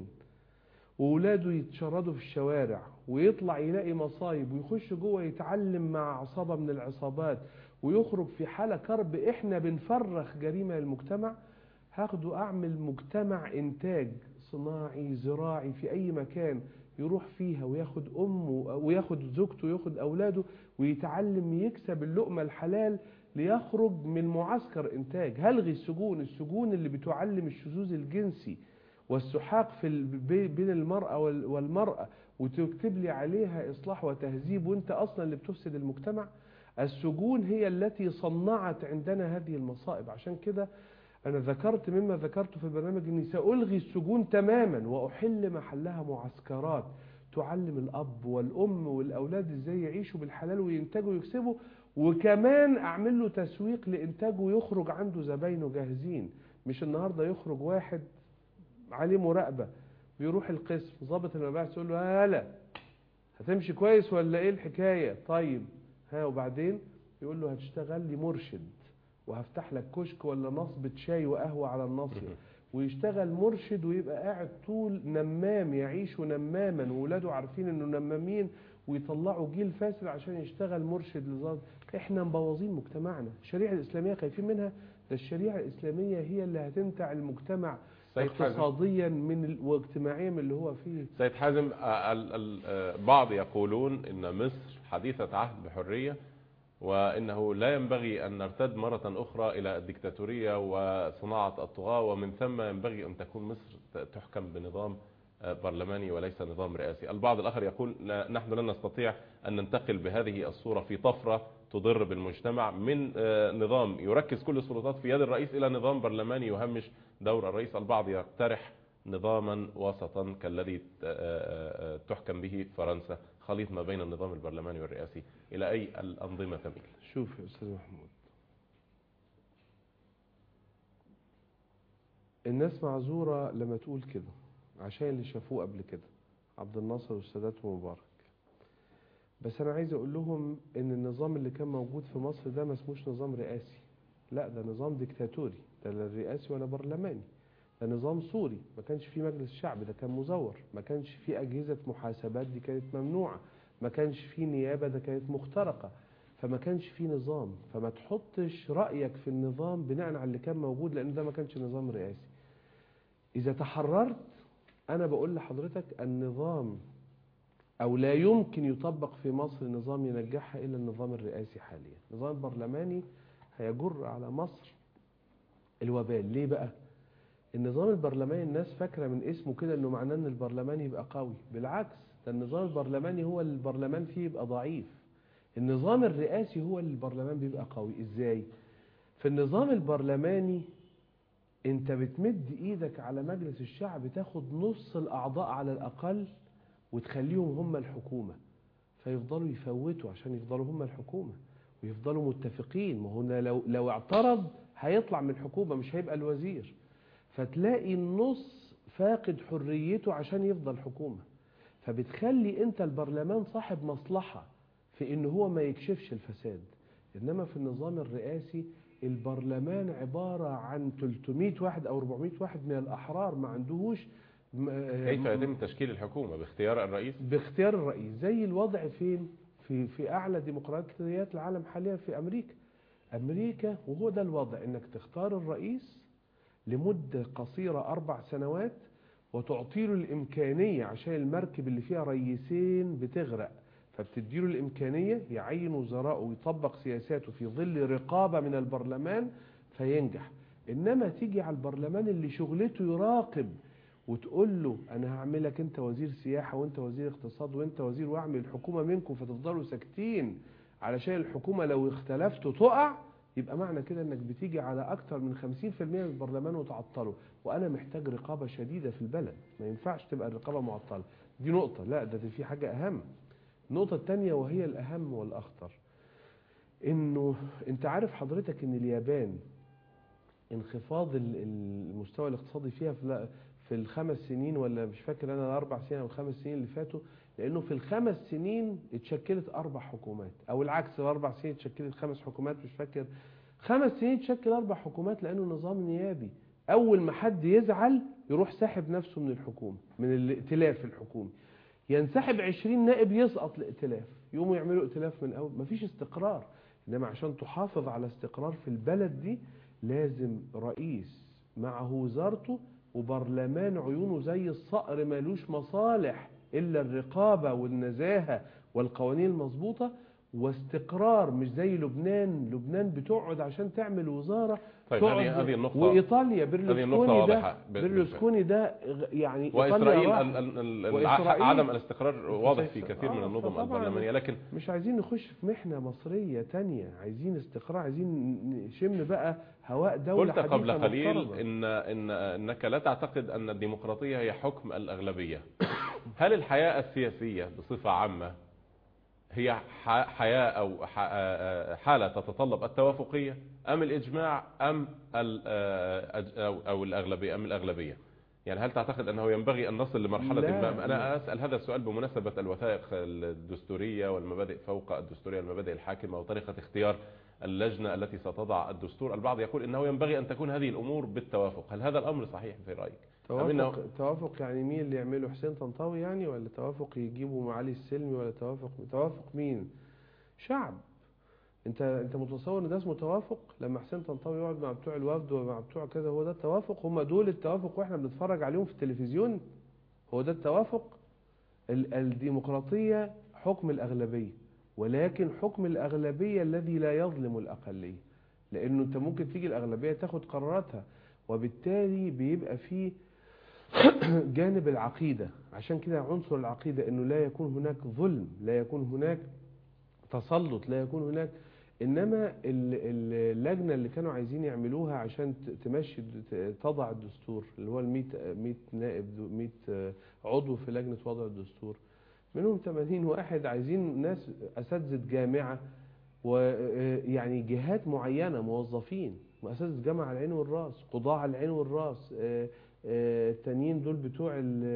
وولاده يتشردوا في الشوارع ويطلع يلاقي مصايب ويخش جوه يتعلم مع عصابة من العصابات ويخرج في حالة كرب احنا بنفرخ جريمة المجتمع هاخده اعمل مجتمع انتاج صناعي زراعي في اي مكان يروح فيها وياخد امه وياخد زوجته وياخد اولاده ويتعلم يكسب اللقمة الحلال ليخرج من معسكر انتاج هلغي السجون السجون اللي بتعلم الشذوذ الجنسي والسحاق في ال- بي- بين المرأة وال- والمرأة وتكتب لي عليها إصلاح وتهذيب وانت أصلا اللي بتفسد المجتمع السجون هي التي صنعت عندنا هذه المصائب عشان كده أنا ذكرت مما ذكرته في البرنامج أني سألغي السجون تماما وأحل محلها معسكرات تعلم الأب والأم والأولاد إزاي يعيشوا بالحلال وينتجوا ويكسبوا وكمان أعمل له تسويق لإنتاجه ويخرج عنده زباينه جاهزين مش النهاردة يخرج واحد عليه مراقبة بيروح القسم ضابط المباحث يقول له هلا هتمشي كويس ولا ايه الحكاية طيب ها وبعدين يقول له هتشتغل لي مرشد وهفتح لك كشك ولا نصبة شاي وقهوة على الناصية ويشتغل مرشد ويبقى قاعد طول نمام يعيش نماما وولاده عارفين انه نمامين ويطلعوا جيل فاسد عشان يشتغل مرشد لظابط احنا مبوظين مجتمعنا الشريعة الإسلامية خايفين منها ده الشريعة الإسلامية هي اللي هتنتع المجتمع سيد حازم. اقتصاديا من ال... واجتماعيا من اللي هو فيه سيد حازم آه، ال- ال- آه، بعض يقولون ان مصر حديثة عهد بحرية وانه لا ينبغي ان نرتد مرة اخرى الى الدكتاتورية وصناعة الطغاة ومن ثم ينبغي ان تكون مصر ت- تحكم بنظام برلماني وليس نظام رئاسي البعض الآخر يقول لا نحن لن نستطيع أن ننتقل بهذه الصورة في طفرة تضر بالمجتمع من نظام يركز كل السلطات في يد الرئيس إلى نظام برلماني يهمش دور الرئيس البعض يقترح نظاما وسطا كالذي تحكم به فرنسا خليط ما بين النظام البرلماني والرئاسي إلى أي الأنظمة تميل شوف يا أستاذ محمود الناس معذورة لما تقول كده عشان اللي شافوه قبل كده عبد الناصر والسادات ومبارك بس انا عايز اقول لهم ان النظام اللي كان موجود في مصر ده ما اسموش نظام رئاسي لا ده نظام ديكتاتوري ده لا رئاسي ولا برلماني ده نظام سوري ما كانش فيه مجلس شعب ده كان مزور ما كانش فيه اجهزه محاسبات دي كانت ممنوعه ما كانش فيه نيابه ده كانت مخترقه فما كانش فيه نظام فما تحطش رايك في النظام بناء على اللي كان موجود لان ده ما كانش نظام رئاسي اذا تحررت انا بقول لحضرتك النظام او لا يمكن يطبق في مصر نظام ينجحها الا النظام الرئاسي حاليا النظام البرلماني هيجر على مصر الوبال ليه بقى النظام البرلماني الناس فاكره من اسمه كده انه معناه ان البرلمان يبقى قوي بالعكس ده النظام البرلماني هو اللي البرلمان فيه يبقى ضعيف النظام الرئاسي هو اللي البرلمان بيبقى قوي ازاي في النظام البرلماني انت بتمد ايدك على مجلس الشعب تاخد نص الاعضاء على الاقل وتخليهم هم الحكومة فيفضلوا يفوتوا عشان يفضلوا هم الحكومة ويفضلوا متفقين ما هنا لو, لو اعترض هيطلع من الحكومة مش هيبقى الوزير فتلاقي النص فاقد حريته عشان يفضل حكومة فبتخلي انت البرلمان صاحب مصلحة في ان هو ما يكشفش الفساد انما في النظام الرئاسي البرلمان عبارة عن 300 واحد او 400 واحد من الاحرار ما عندهوش كيف يتم تشكيل الحكومة باختيار الرئيس باختيار الرئيس زي الوضع فين في في اعلى ديمقراطيات العالم حاليا في امريكا امريكا وهو ده الوضع انك تختار الرئيس لمدة قصيرة اربع سنوات وتعطي له الامكانية عشان المركب اللي فيها رئيسين بتغرق فبتديله الامكانية يعين وزراءه ويطبق سياساته في ظل رقابة من البرلمان فينجح انما تيجي على البرلمان اللي شغلته يراقب وتقول له انا هعملك انت وزير سياحة وانت وزير اقتصاد وانت وزير واعمل الحكومة منكم فتفضلوا ساكتين علشان الحكومة لو اختلفتوا تقع يبقى معنى كده انك بتيجي على اكتر من 50% من البرلمان وتعطله وانا محتاج رقابة شديدة في البلد ما ينفعش تبقى الرقابة معطلة دي نقطة لا ده في حاجة اهم النقطة الثانية وهي الاهم والاخطر انه انت عارف حضرتك ان اليابان انخفاض المستوى الاقتصادي فيها في في الخمس سنين ولا مش فاكر انا الاربع سنين او الخمس سنين اللي فاتوا لانه في الخمس سنين اتشكلت اربع حكومات او العكس الاربع سنين اتشكلت خمس حكومات مش فاكر خمس سنين تشكل اربع حكومات لانه نظام نيابي اول ما حد يزعل يروح ساحب نفسه من الحكومه من الائتلاف الحكومي ينسحب 20 نائب يسقط الائتلاف يقوموا يعملوا ائتلاف من اول مفيش استقرار انما عشان تحافظ على استقرار في البلد دي لازم رئيس معه وزارته وبرلمان عيونه زي الصقر مالوش مصالح إلا الرقابة والنزاهة والقوانين المظبوطة واستقرار مش زي لبنان لبنان بتقعد عشان تعمل وزارة طيب هذه هذه النقطة وإيطاليا برلسكوني ده برلسكوني ده يعني وإسرائيل ال ال ال وإسرائيل عدم الاستقرار واضح في كثير من النظم البرلمانية لكن مش عايزين نخش في محنة مصرية تانية عايزين استقرار عايزين نشم بقى هواء دولة قلت قبل قليل إن, إن أنك لا تعتقد أن الديمقراطية هي حكم الأغلبية هل الحياة السياسية بصفة عامة هي حياة أو حالة تتطلب التوافقية أم الإجماع أم أو الأغلبية أم الأغلبية يعني هل تعتقد أنه ينبغي أن نصل لمرحلة لا ما أنا أسأل هذا السؤال بمناسبة الوثائق الدستورية والمبادئ فوق الدستورية المبادئ الحاكمة وطريقة اختيار اللجنة التي ستضع الدستور البعض يقول إنه ينبغي أن تكون هذه الأمور بالتوافق هل هذا الأمر صحيح في رأيك توافق, توافق يعني مين اللي يعمله حسين طنطاوي يعني ولا توافق يجيبوا معالي السلمي ولا توافق توافق مين شعب انت انت متصور ان ده اسمه توافق لما حسين طنطاوي يقعد مع بتوع الوفد ومع بتوع كذا هو ده التوافق هم دول التوافق واحنا بنتفرج عليهم في التلفزيون هو ده التوافق الديمقراطية حكم الأغلبية ولكن حكم الأغلبية الذي لا يظلم الأقلية لأنه أنت ممكن تيجي الأغلبية تاخد قراراتها وبالتالي بيبقى فيه جانب العقيدة عشان كده عنصر العقيدة انه لا يكون هناك ظلم لا يكون هناك تسلط لا يكون هناك انما اللجنة اللي كانوا عايزين يعملوها عشان تمشي تضع الدستور اللي هو ال 100 100 نائب 100 عضو في لجنة وضع الدستور منهم 80 واحد عايزين ناس اساتذه جامعه ويعني جهات معينه موظفين واساتذه جامعه على العين والراس قضاة على العين والراس التانيين دول بتوع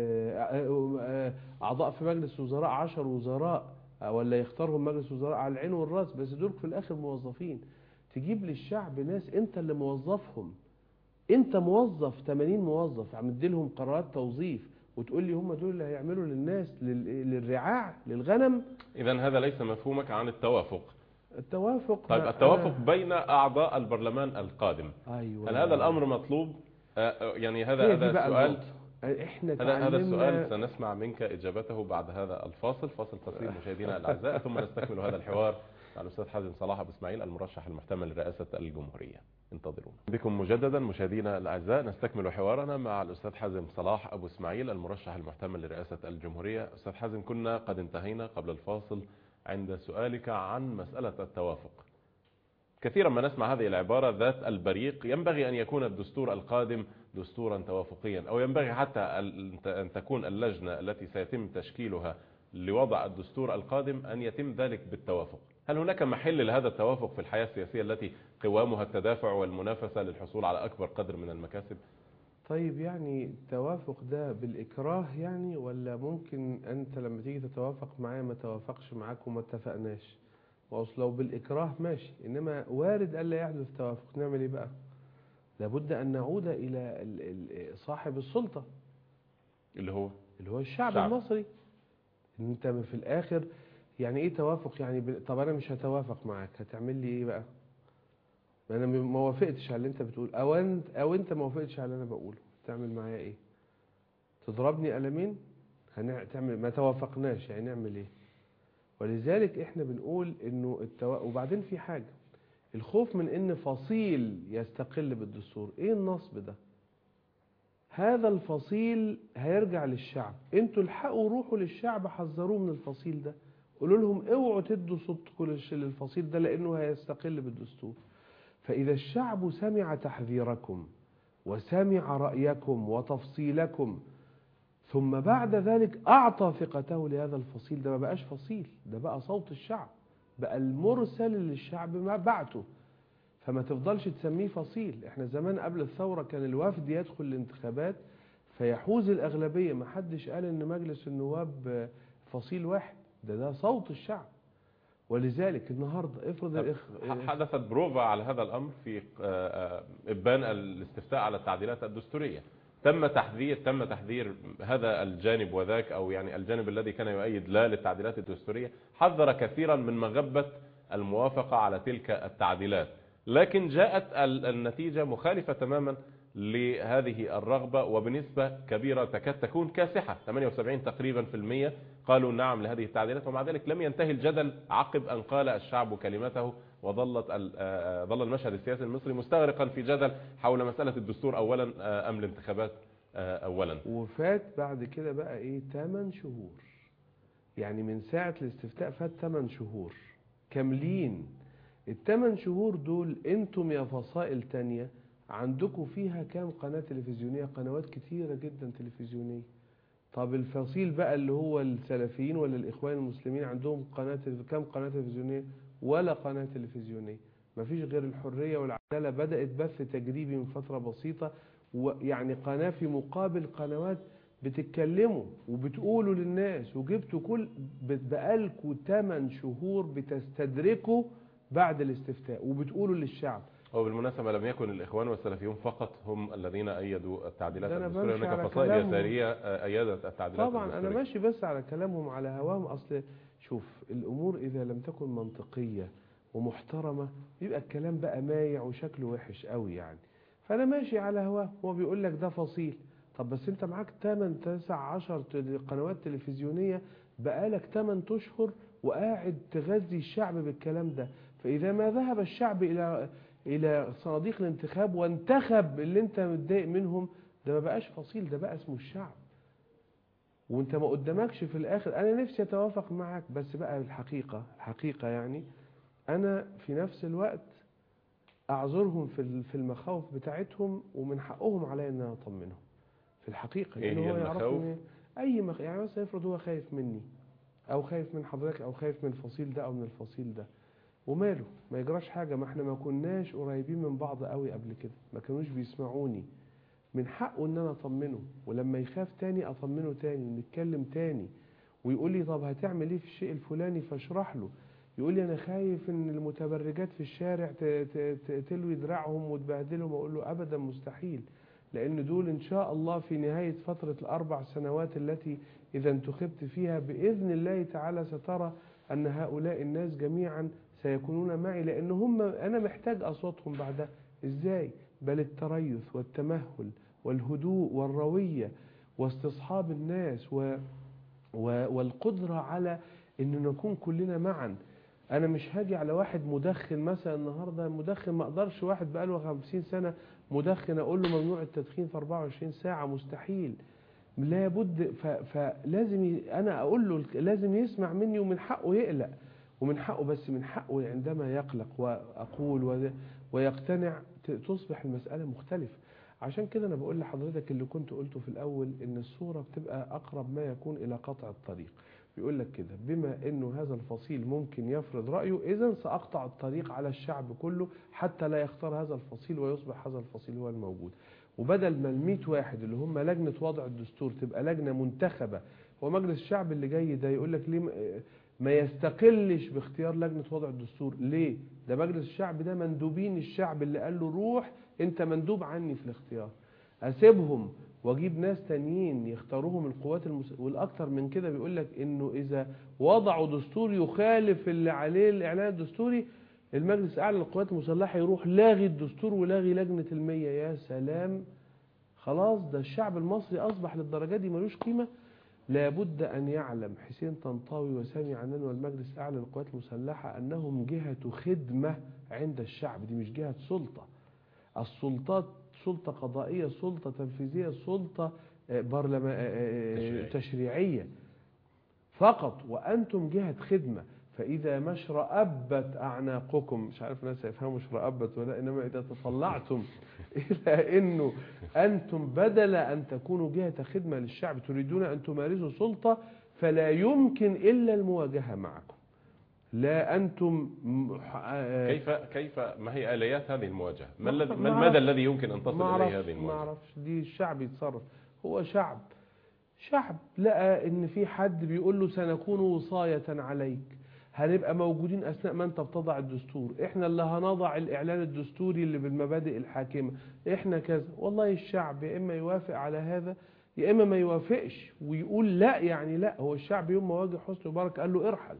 اعضاء في مجلس وزراء 10 وزراء ولا يختارهم مجلس وزراء على العين والراس بس دول في الاخر موظفين تجيب للشعب ناس انت اللي موظفهم انت موظف 80 موظف عم لهم قرارات توظيف وتقول لي هم دول اللي هيعملوا للناس للرعاع للغنم اذا هذا ليس مفهومك عن التوافق التوافق طيب التوافق بين اعضاء البرلمان القادم ايوه هل هذا الامر مطلوب يعني هذا هذا السؤال احنا هذا هذا السؤال سنسمع منك اجابته بعد هذا الفاصل فاصل قصير مشاهدينا الاعزاء ثم نستكمل هذا الحوار مع الاستاذ حازم صلاح ابو اسماعيل المرشح المحتمل لرئاسه الجمهوريه انتظرونا بكم مجددا مشاهدينا الاعزاء نستكمل حوارنا مع الاستاذ حازم صلاح ابو اسماعيل المرشح المحتمل لرئاسه الجمهوريه استاذ حازم كنا قد انتهينا قبل الفاصل عند سؤالك عن مساله التوافق كثيرا ما نسمع هذه العبارة ذات البريق ينبغي أن يكون الدستور القادم دستورا توافقيا أو ينبغي حتى أن تكون اللجنة التي سيتم تشكيلها لوضع الدستور القادم أن يتم ذلك بالتوافق هل هناك محل لهذا التوافق في الحياة السياسية التي قوامها التدافع والمنافسة للحصول على أكبر قدر من المكاسب طيب يعني التوافق ده بالإكراه يعني ولا ممكن أنت لما تيجي تتوافق معايا ما توافقش معاك وما اتفقناش وأصل لو بالإكراه ماشي إنما وارد ألا يحدث توافق نعمل إيه بقى لابد أن نعود إلى صاحب السلطة اللي هو اللي هو الشعب شعب. المصري انت في الاخر يعني ايه توافق يعني ب... طب انا مش هتوافق معاك هتعمل لي ايه بقى ما انا ما وافقتش على اللي انت بتقول او انت او انت ما وافقتش على اللي انا بقوله تعمل معايا ايه تضربني قلمين هنعمل ما توافقناش يعني نعمل ايه ولذلك احنا بنقول انه التو... وبعدين في حاجة الخوف من ان فصيل يستقل بالدستور ايه النصب ده هذا الفصيل هيرجع للشعب انتوا الحقوا روحوا للشعب حذروه من الفصيل ده قولوا لهم اوعوا تدوا صوتكم للفصيل ده لانه هيستقل بالدستور فاذا الشعب سمع تحذيركم وسمع رايكم وتفصيلكم ثم بعد ذلك اعطى ثقته لهذا الفصيل ده ما بقاش فصيل ده بقى صوت الشعب بقى المرسل للشعب ما بعته فما تفضلش تسميه فصيل احنا زمان قبل الثورة كان الوفد يدخل الانتخابات فيحوز الأغلبية ما حدش قال ان مجلس النواب فصيل واحد ده ده صوت الشعب ولذلك النهاردة افرض الإخ... حدثت بروفا على هذا الأمر في إبان الاستفتاء على التعديلات الدستورية تم تحذير تم تحذير هذا الجانب وذاك أو يعني الجانب الذي كان يؤيد لا للتعديلات الدستورية حذر كثيرا من مغبة الموافقة على تلك التعديلات لكن جاءت النتيجة مخالفة تماما لهذه الرغبة وبنسبة كبيرة تكاد تكون كاسحة 78 تقريبا في المية قالوا نعم لهذه التعديلات ومع ذلك لم ينتهي الجدل عقب أن قال الشعب كلمته وظلت ظل المشهد السياسي المصري مستغرقا في جدل حول مسألة الدستور أولا أم الانتخابات أولا وفات بعد كده بقى إيه 8 شهور يعني من ساعة الاستفتاء فات 8 شهور كاملين الثمان شهور دول انتم يا فصائل تانية عندكم فيها كام قناة تلفزيونية قنوات كتيرة جدا تلفزيونية طب الفصيل بقى اللي هو السلفيين ولا الإخوان المسلمين عندهم قناة كام قناة تلفزيونية ولا قناة تلفزيونية مفيش غير الحرية والعدالة بدأت بث تجريبي من فترة بسيطة ويعني قناة في مقابل قنوات بتتكلموا وبتقولوا للناس وجبتوا كل بقالكوا 8 شهور بتستدركوا بعد الاستفتاء وبتقولوا للشعب وبالمناسبة لم يكن الإخوان والسلفيون فقط هم الذين أيدوا التعديلات الدستورية هناك فصائل يسارية أيدت التعديلات طبعا الدستورية. أنا ماشي بس على كلامهم على هواهم أصل شوف الأمور إذا لم تكن منطقية ومحترمة يبقى الكلام بقى مايع وشكله وحش قوي يعني فأنا ماشي على هواه هو بيقول لك ده فصيل طب بس أنت معاك 8 9 10 قنوات تلفزيونية بقالك 8 أشهر وقاعد تغذي الشعب بالكلام ده فإذا ما ذهب الشعب إلى إلى صناديق الانتخاب وانتخب اللي انت متضايق منهم ده ما بقاش فصيل ده بقى اسمه الشعب وانت ما قدامكش في الاخر انا نفسي اتوافق معك بس بقى الحقيقة الحقيقة يعني انا في نفس الوقت اعذرهم في ال- في المخاوف بتاعتهم ومن حقهم عليا ان انا اطمنهم في الحقيقة إيه لأن هي هو يعرف المخاوف؟ إن اي مخ... يعني مثلا يفرض هو خايف مني او خايف من حضرتك او خايف من الفصيل ده او من الفصيل ده وماله ما يجراش حاجة ما احنا ما كناش قريبين من بعض قوي قبل كده ما كانوش بيسمعوني من حقه ان انا اطمنه ولما يخاف تاني اطمنه تاني ونتكلم تاني ويقول لي طب هتعمل ايه في الشيء الفلاني فاشرح له يقول لي انا خايف ان المتبرجات في الشارع ت- ت- ت- تلوي دراعهم وتبهدلهم اقول له ابدا مستحيل لان دول ان شاء الله في نهاية فترة الاربع سنوات التي اذا انتخبت فيها باذن الله تعالى سترى ان هؤلاء الناس جميعا سيكونون معي لان هم انا محتاج اصواتهم بعدها ازاي بل التريث والتمهل والهدوء والروية واستصحاب الناس و و والقدرة على ان نكون كلنا معا انا مش هاجي على واحد مدخن مثلا النهارده مدخن ما اقدرش واحد بقاله 50 سنة مدخن اقول له ممنوع التدخين في 24 ساعة مستحيل لابد ف- فلازم ي- انا اقول له لازم يسمع مني ومن حقه يقلق ومن حقه بس من حقه عندما يقلق واقول و- ويقتنع ت- تصبح المسألة مختلفة عشان كده انا بقول لحضرتك اللي كنت قلته في الاول ان الصورة بتبقى اقرب ما يكون الى قطع الطريق بيقول لك كده بما انه هذا الفصيل ممكن يفرض رأيه اذا ساقطع الطريق على الشعب كله حتى لا يختار هذا الفصيل ويصبح هذا الفصيل هو الموجود وبدل ما الميت واحد اللي هم لجنة وضع الدستور تبقى لجنة منتخبة هو مجلس الشعب اللي جاي ده يقول لك ليه ما- ما يستقلش باختيار لجنة وضع الدستور ليه ده مجلس الشعب ده مندوبين الشعب اللي قال له روح انت مندوب عني في الاختيار اسيبهم واجيب ناس تانيين يختاروهم القوات المس... والاكتر من كده بيقول لك انه اذا وضعوا دستور يخالف اللي عليه الاعلان الدستوري المجلس الاعلى للقوات المسلحه يروح لاغي الدستور ولاغي لجنه المية يا سلام خلاص ده الشعب المصري اصبح للدرجه دي ملوش قيمه لابد ان يعلم حسين طنطاوي وسامي عنان والمجلس الاعلى للقوات المسلحه انهم جهه خدمه عند الشعب دي مش جهه سلطه السلطات سلطه قضائيه سلطه تنفيذيه سلطه برلمان تشريعية. تشريعيه فقط وانتم جهه خدمه فاذا ما اشرأبت اعناقكم مش عارف الناس هيفهموا اشرأبت ولا انما اذا تطلعتم الى انه انتم بدل ان تكونوا جهه خدمه للشعب تريدون ان تمارسوا سلطه فلا يمكن الا المواجهه معكم لا انتم م- آه، كيف كيف ما هي اليات هذه المواجهه؟ ما ما- الذي ما ما أعرف. المدى الذي يمكن ان تصل ما اليه اعرفش هذه ما المواجهه؟ اعرفش دي الشعب يتصرف هو شعب شعب لقى ان في حد بيقول له سنكون وصاية عليك هنبقى موجودين اثناء ما انت بتضع الدستور احنا اللي هنضع الاعلان الدستوري اللي بالمبادئ الحاكمة احنا كذا والله الشعب يا اما يوافق على هذا يا اما ما يوافقش ويقول لا يعني لا هو الشعب يوم ما واجه حسني مبارك قال له ارحل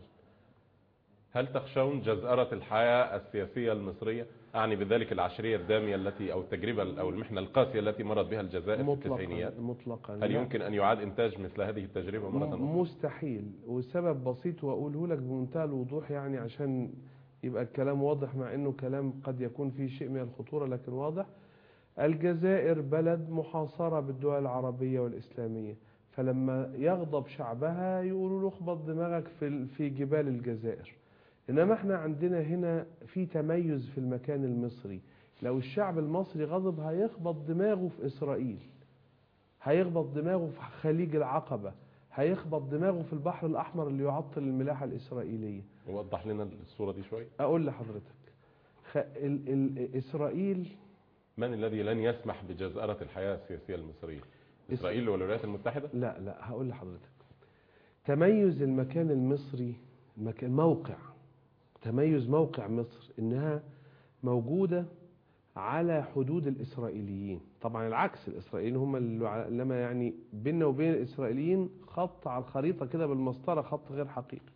هل تخشون جزأرة الحياة السياسية المصرية؟ أعني بذلك العشرية الدامية التي أو التجربة أو المحنة القاسية التي مرت بها الجزائر في التسعينيات مطلقا مطلقا هل لا. يمكن أن يعاد إنتاج مثل هذه التجربة مرة أخرى؟ مستحيل وسبب بسيط واقوله لك بمنتهى الوضوح يعني عشان يبقى الكلام واضح مع انه كلام قد يكون فيه شيء من الخطورة لكن واضح الجزائر بلد محاصرة بالدول العربية والإسلامية فلما يغضب شعبها يقولوا له اخبط دماغك في في جبال الجزائر انما احنا عندنا هنا في تميز في المكان المصري لو الشعب المصري غضب هيخبط دماغه في إسرائيل هيخبط دماغه في خليج العقبة هيخبط دماغه في البحر الأحمر اللي يعطل الملاحة الإسرائيلية وضح لنا الصورة دي شوي أقول لحضرتك خ... ال... ال... إسرائيل من الذي لن يسمح بجزأرة الحياة السياسية المصرية؟ إسرائيل والولايات المتحدة؟ لا لا هقول لحضرتك تميز المكان المصري المكان موقع تميز موقع مصر إنها موجودة على حدود الإسرائيليين طبعا العكس الإسرائيليين هم اللي ع- لما يعني بيننا وبين الإسرائيليين خط على الخريطة كده بالمسطرة خط غير حقيقي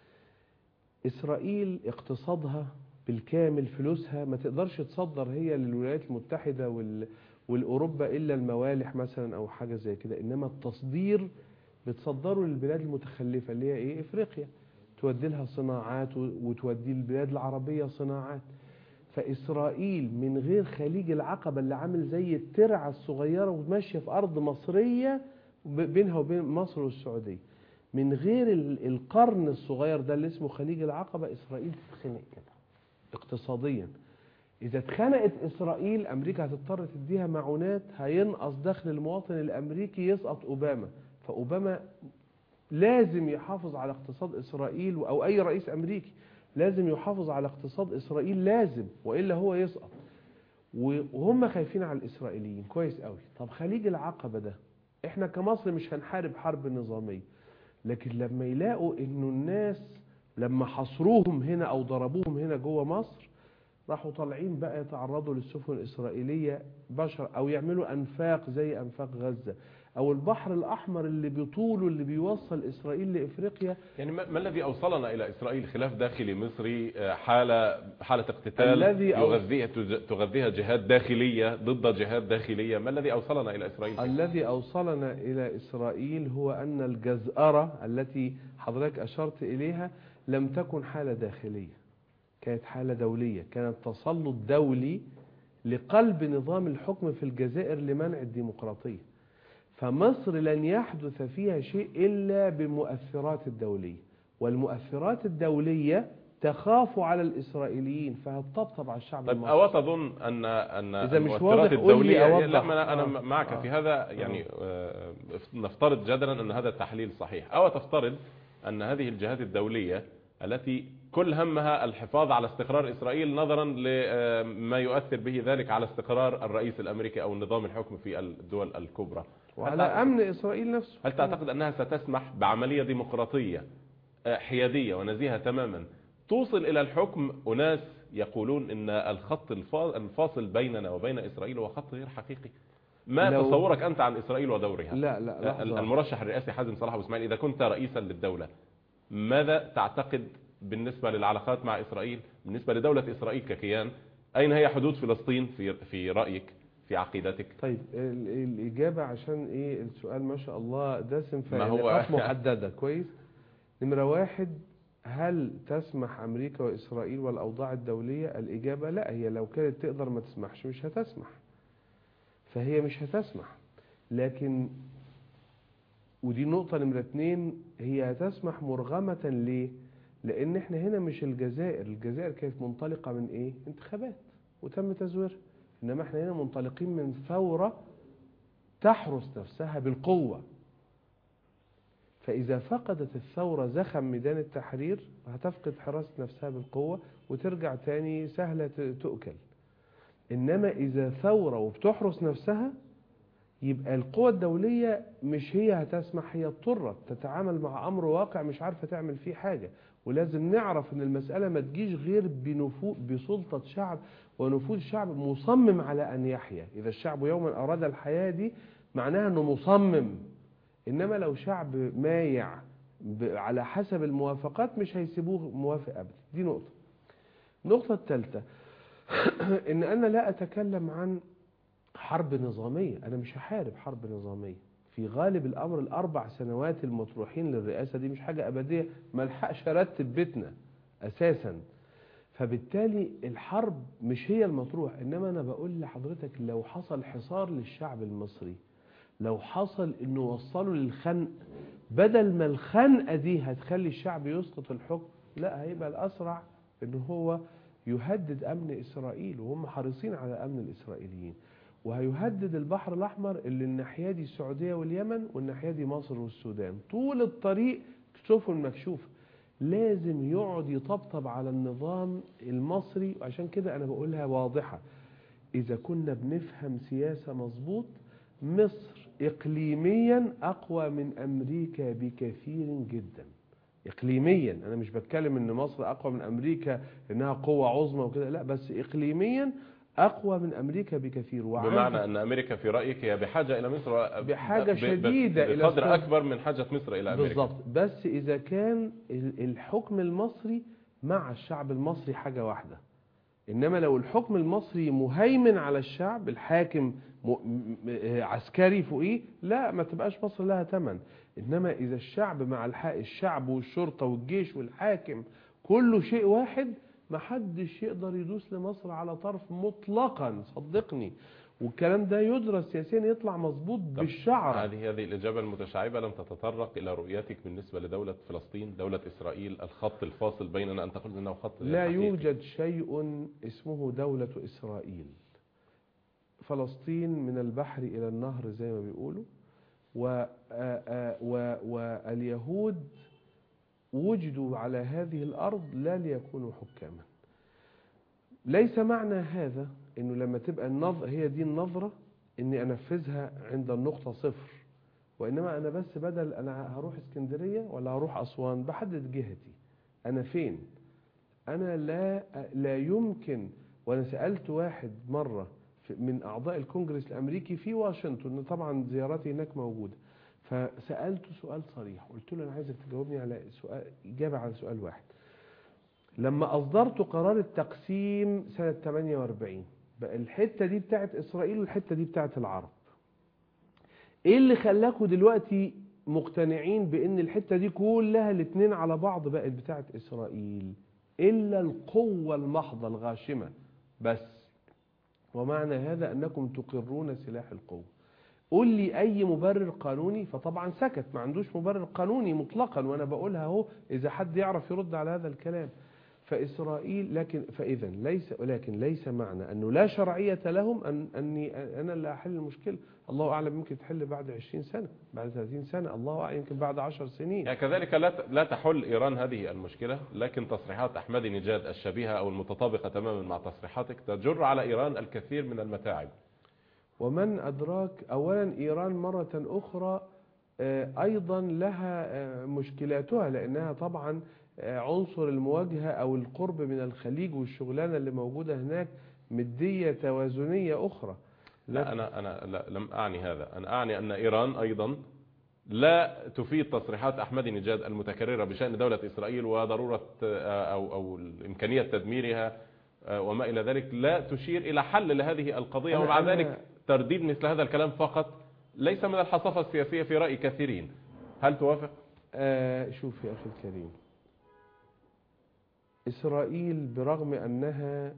إسرائيل اقتصادها بالكامل فلوسها ما تقدرش تصدر هي للولايات المتحدة وال والأوروبا إلا الموالح مثلا أو حاجة زي كده إنما التصدير بتصدره للبلاد المتخلفة اللي هي إيه إفريقيا تودي لها صناعات و- وتودي البلاد العربية صناعات فإسرائيل من غير خليج العقبة اللي عامل زي الترعة الصغيرة وماشية في أرض مصرية ب- بينها وبين مصر والسعودية من غير ال- القرن الصغير ده اللي اسمه خليج العقبة إسرائيل تتخنق كده اقتصاديا إذا اتخنقت إسرائيل أمريكا هتضطر تديها معونات هينقص دخل المواطن الأمريكي يسقط أوباما فأوباما لازم يحافظ على اقتصاد إسرائيل أو أي رئيس أمريكي لازم يحافظ على اقتصاد إسرائيل لازم وإلا هو يسقط وهم خايفين على الإسرائيليين كويس قوي طب خليج العقبة ده احنا كمصر مش هنحارب حرب نظامية لكن لما يلاقوا انه الناس لما حصروهم هنا او ضربوهم هنا جوه مصر راحوا طالعين بقى يتعرضوا للسفن الإسرائيلية بشر أو يعملوا أنفاق زي أنفاق غزة أو البحر الأحمر اللي بيطوله اللي بيوصل إسرائيل لإفريقيا يعني ما ما الذي اوصلنا الى اسرائيل خلاف داخلي مصري آه، حاله حاله اقتتال الذي أو- يغذيها تج- تغذيها جهات داخليه ضد جهات داخليه ما الذي اوصلنا الى اسرائيل الذي أوصلنا إلى إسرائيل هو أن الجزأرة التي حضرتك أشرت إليها لم تكن حالة داخلية كانت حالة دولية كانت تسلط دولي لقلب نظام الحكم في الجزائر لمنع الديمقراطية فمصر لن يحدث فيها شيء إلا بالمؤثرات الدولية والمؤثرات الدولية تخاف على الإسرائيليين فهتطبطب على الشعب طيب المصري أو تظن أن أن إذا مش المؤثرات واضح قول لي الدولية أوضح. لا ما أنا, أنا آه. معك آه. في هذا يعني آه، نفترض جدلا أن هذا التحليل صحيح أو تفترض أن هذه الجهات الدولية التي كل همها الحفاظ على استقرار إسرائيل نظرا لما يؤثر به ذلك على استقرار الرئيس الأمريكي أو نظام الحكم في الدول الكبرى وعلى أمن إسرائيل نفسه هل تعتقد أنها ستسمح بعملية ديمقراطية آه، حيادية ونزيهة تماما توصل إلى الحكم أناس يقولون أن الخط الفا- الفاصل بيننا وبين إسرائيل هو خط غير حقيقي ما لو- تصورك أنت عن إسرائيل ودورها لا لا آه، لحظة المرشح الرئاسي حازم صلاح أبو إسماعيل إذا كنت رئيسا للدولة ماذا تعتقد بالنسبة للعلاقات مع إسرائيل بالنسبة لدولة إسرائيل ككيان أين هي حدود فلسطين في في رأيك في عقيدتك طيب ال- الإجابة عشان إيه السؤال ما شاء الله دسم في ما هو- نقاط محددة كويس نمرة واحد هل تسمح أمريكا وإسرائيل والأوضاع الدولية الإجابة لا هي لو كانت تقدر ما تسمحش مش هتسمح فهي مش هتسمح لكن ودي نقطة نمرة اتنين هي هتسمح مرغمة ليه لأن احنا هنا مش الجزائر الجزائر كانت منطلقة من إيه انتخابات وتم تزويرها إنما احنا هنا منطلقين من ثورة تحرس نفسها بالقوة فإذا فقدت الثورة زخم ميدان التحرير هتفقد حراسة نفسها بالقوة وترجع تاني سهلة ت- تؤكل إنما إذا ثورة وبتحرس نفسها يبقى القوى الدولية مش هي هتسمح هي اضطرت تتعامل مع أمر واقع مش عارفة تعمل فيه حاجة ولازم نعرف ان المسألة ما تجيش غير بنفوذ بسلطة شعب ونفوذ شعب مصمم على أن يحيا إذا الشعب يوما أراد الحياة دي معناها أنه مصمم إنما لو شعب مايع ب- على حسب الموافقات مش هيسيبوه موافق أبدا دي نقطة النقطة الثالثة إن أنا لا أتكلم عن حرب نظامية أنا مش هحارب حرب نظامية في غالب الأمر الأربع سنوات المطروحين للرئاسة دي مش حاجة أبدية ما الحقش أرتب بيتنا أساسا فبالتالي الحرب مش هي المطروح إنما أنا بقول لحضرتك لو حصل حصار للشعب المصري لو حصل إنه وصلوا للخنق بدل ما الخنقة دي هتخلي الشعب يسقط الحكم لا هيبقى الأسرع إن هو يهدد أمن إسرائيل وهم حريصين على أمن الإسرائيليين وهيهدد البحر الأحمر اللي الناحية دي السعودية واليمن والناحية دي مصر والسودان طول الطريق سفن مكشوفة لازم يقعد يطبطب على النظام المصري عشان كده أنا بقولها واضحة إذا كنا بنفهم سياسة مظبوط مصر إقليميا أقوى من أمريكا بكثير جدا إقليميا أنا مش بتكلم إن مصر أقوى من أمريكا إنها قوة عظمى وكده لا بس إقليميا أقوى من أمريكا بكثير وعندك- بمعنى أن أمريكا في رأيك هي بحاجة إلى مصر و- بحاجة ب- ب- شديدة إلى بقدر استخدام- أكبر من حاجة مصر إلى أمريكا بالظبط بس إذا كان ال- الحكم المصري مع الشعب المصري حاجة واحدة إنما لو الحكم المصري مهيمن على الشعب الحاكم م... م... م- عسكري فوقيه لا ما تبقاش مصر لها تمن إنما إذا الشعب مع الح... الشعب والشرطة والجيش والحاكم كله شيء واحد محدش يقدر يدوس لمصر على طرف مطلقا صدقني والكلام ده يدرس سياسيا يطلع مظبوط طب بالشعر هذه هذه الإجابة المتشعبة لم تتطرق إلى رؤيتك بالنسبة لدولة فلسطين دولة إسرائيل الخط الفاصل بيننا أنت قلت أنه خط لا حقيقي. يوجد شيء اسمه دولة إسرائيل فلسطين من البحر إلى النهر زي ما بيقولوا و آ- آ- و- واليهود وجدوا على هذه الأرض لا ليكونوا حكاما ليس معنى هذا انه لما تبقى النظر هي دي النظرة اني انفذها عند النقطة صفر وانما انا بس بدل انا هروح اسكندرية ولا هروح اسوان بحدد جهتي انا فين انا لا لا يمكن وانا سالت واحد مره في- من اعضاء الكونجرس الامريكي في واشنطن طبعا زياراتي هناك موجوده فسالته سؤال صريح قلت له انا عايزك تجاوبني على سؤال اجابه على سؤال واحد لما اصدرت قرار التقسيم سنه 48 بقى الحته دي بتاعت اسرائيل والحته دي بتاعت العرب ايه اللي خلاكوا دلوقتي مقتنعين بان الحته دي كلها الاثنين على بعض بقت بتاعت اسرائيل الا القوه المحضه الغاشمه بس ومعنى هذا انكم تقرون سلاح القوه قول لي اي مبرر قانوني فطبعا سكت ما عندوش مبرر قانوني مطلقا وانا بقولها اهو اذا حد يعرف يرد على هذا الكلام فاسرائيل لكن فاذا ليس ولكن ليس معنى انه لا شرعيه لهم ان اني انا اللي احل المشكله الله اعلم يمكن تحل بعد 20 سنه بعد 30 سنه الله اعلم يمكن بعد 10 سنين يعني كذلك لا ت- لا تحل إيران هذه المشكلة لكن تصريحات أحمدي نجاد الشبيهة أو المتطابقة تماما مع تصريحاتك تجر على إيران الكثير من المتاعب ومن أدراك أولا إيران مرة أخرى آه، أيضا لها آه، مشكلاتها لأنها طبعا آه، عنصر المواجهة أو القرب من الخليج والشغلانة اللي موجودة هناك مدية توازنية أخرى لا أنا أنا لا لم أعني هذا أنا أعني أن إيران أيضا لا تفيد تصريحات أحمدي نجاد المتكررة بشأن دولة إسرائيل وضرورة آه، أو أو إمكانية تدميرها آه، وما إلى ذلك لا تشير إلى حل لهذه القضية أنا- ومع أنا- ذلك ترديد مثل هذا الكلام فقط ليس من الحصافة السياسية في رأي كثيرين هل توافق؟ آه شوف يا أخي الكريم إسرائيل برغم أنها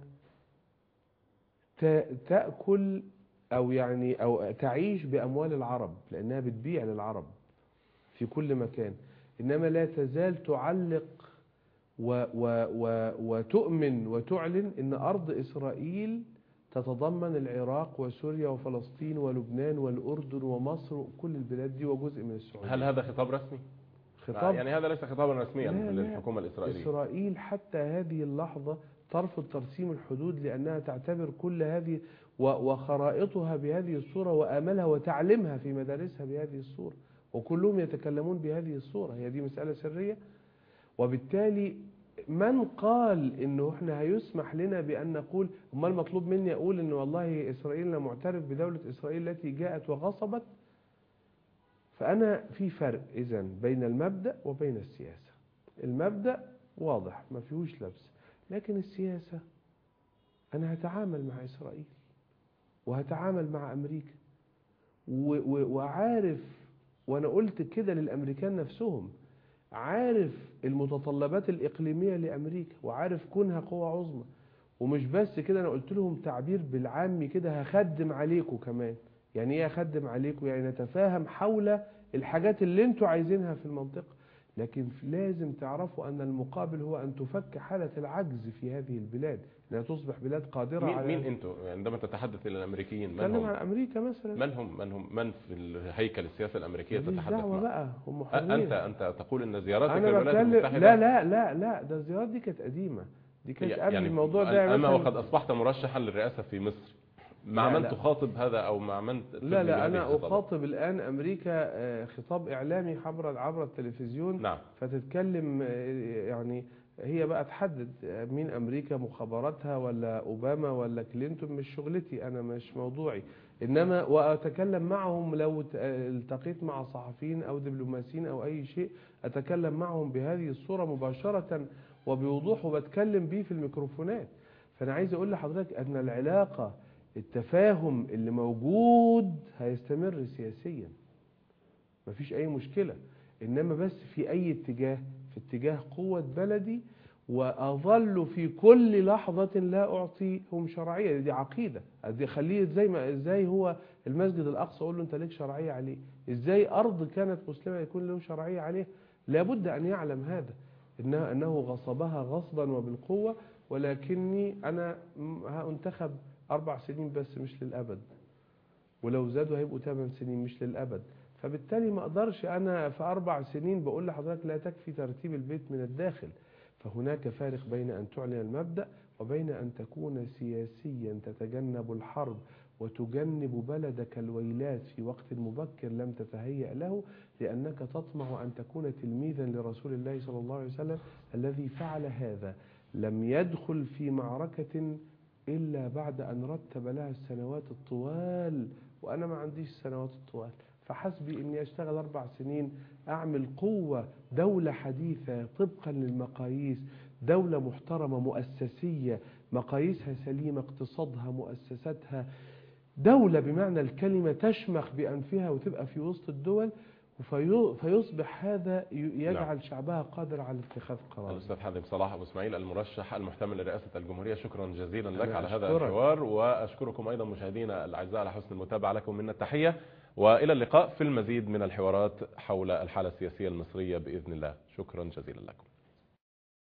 تا- تأكل أو يعني أو تعيش بأموال العرب لأنها بتبيع للعرب في كل مكان إنما لا تزال تعلق و و و وتؤمن وتعلن أن أرض إسرائيل تتضمن العراق وسوريا وفلسطين ولبنان والأردن ومصر وكل البلاد دي وجزء من السعودية هل هذا خطاب رسمي؟ خطاب يعني هذا ليس خطابا رسميا لا، لا. للحكومة الإسرائيلية إسرائيل حتى هذه اللحظة ترفض ترسيم الحدود لأنها تعتبر كل هذه و- وخرائطها بهذه الصورة وآملها وتعليمها في مدارسها بهذه الصورة وكلهم يتكلمون بهذه الصورة هي دي مسألة سرية وبالتالي من قال انه احنا هيسمح لنا بان نقول امال المطلوب مني اقول ان والله اسرائيل انا معترف بدولة اسرائيل التي جاءت وغصبت فانا في فرق اذا بين المبدأ وبين السياسة المبدأ واضح ما فيهوش لبس لكن السياسة أنا هتعامل مع إسرائيل وهتعامل مع أمريكا و- و- وعارف وأنا قلت كده للأمريكان نفسهم عارف المتطلبات الإقليمية لأمريكا وعارف كونها قوة عظمى ومش بس كده أنا قلت لهم تعبير بالعامي كده هخدم عليكم كمان يعني إيه هخدم عليكم يعني نتفاهم حول الحاجات اللي انتوا عايزينها في المنطقة لكن لازم تعرفوا أن المقابل هو أن تفك حالة العجز في هذه البلاد أنها تصبح بلاد قادرة مين على مين انتم عندما تتحدث الى الامريكيين من تكلم عن هم أمريكا مثلا من هم من هم من في الهيكل السياسي الامريكيه ماليش تتحدث دعوة معهم بقى هم أ- حرين انت انت تقول ان زياراتك أنا للولايات بتكلم المتحده لا لا لا لا ده الزيارات دي كانت قديمة دي كانت قبل يعني الموضوع ده اما مثلاً- وقد اصبحت مرشحا للرئاسه في مصر مع لا، من لا. تخاطب هذا او مع من لا تبدي لا بهذه أنا الخطابات؟ أخاطب الآن أمريكا آه، خطاب إعلامي عبر عبر التلفزيون نعم فتتكلم آه، يعني هي بقى تحدد آه، مين امريكا مخابراتها ولا اوباما ولا كلينتون مش شغلتي انا مش موضوعي انما واتكلم معهم لو ت- آه، التقيت مع صحفيين او دبلوماسيين او اي شيء اتكلم معهم بهذه الصوره مباشره وبوضوح وبتكلم بيه في الميكروفونات فانا عايز اقول لحضرتك ان العلاقه التفاهم اللي موجود هيستمر سياسيا مفيش اي مشكله انما بس في اي اتجاه في اتجاه قوه بلدي وأظل في كل لحظة لا أعطيهم شرعية دي عقيدة دي خليه ازاي ما ازاي هو المسجد الأقصى أقول له أنت ليك شرعية عليه ازاي أرض كانت مسلمة يكون له شرعية عليه لابد أن يعلم هذا إنه, أنه غصبها غصبا وبالقوة ولكني أنا هأنتخب أربع سنين بس مش للأبد ولو زادوا هيبقوا ثمان سنين مش للأبد فبالتالي ما أقدرش أنا في أربع سنين بقول لحضرتك لا تكفي ترتيب البيت من الداخل فهناك فارق بين أن تعلن المبدأ وبين أن تكون سياسيا تتجنب الحرب وتجنب بلدك الويلات في وقت مبكر لم تتهيأ له لأنك تطمع أن تكون تلميذا لرسول الله صلى الله عليه وسلم الذي فعل هذا لم يدخل في معركة إلا بعد أن رتب لها السنوات الطوال وأنا ما عنديش السنوات الطوال فحسبي أني أشتغل أربع سنين أعمل قوة دولة حديثة طبقا للمقاييس دولة محترمة مؤسسية مقاييسها سليمة اقتصادها مؤسساتها دولة بمعنى الكلمة تشمخ بأنفها وتبقى في وسط الدول فيصبح هذا يجعل نعم. شعبها قادر على اتخاذ قرار الأستاذ حازم صلاح أبو إسماعيل المرشح المحتمل لرئاسة الجمهورية شكرا جزيلا لك على هذا الحوار وأشكركم أيضا مشاهدينا الأعزاء على حسن المتابعة لكم منا التحية وإلى اللقاء في المزيد من الحوارات حول الحالة السياسية المصرية بإذن الله شكرا جزيلا لكم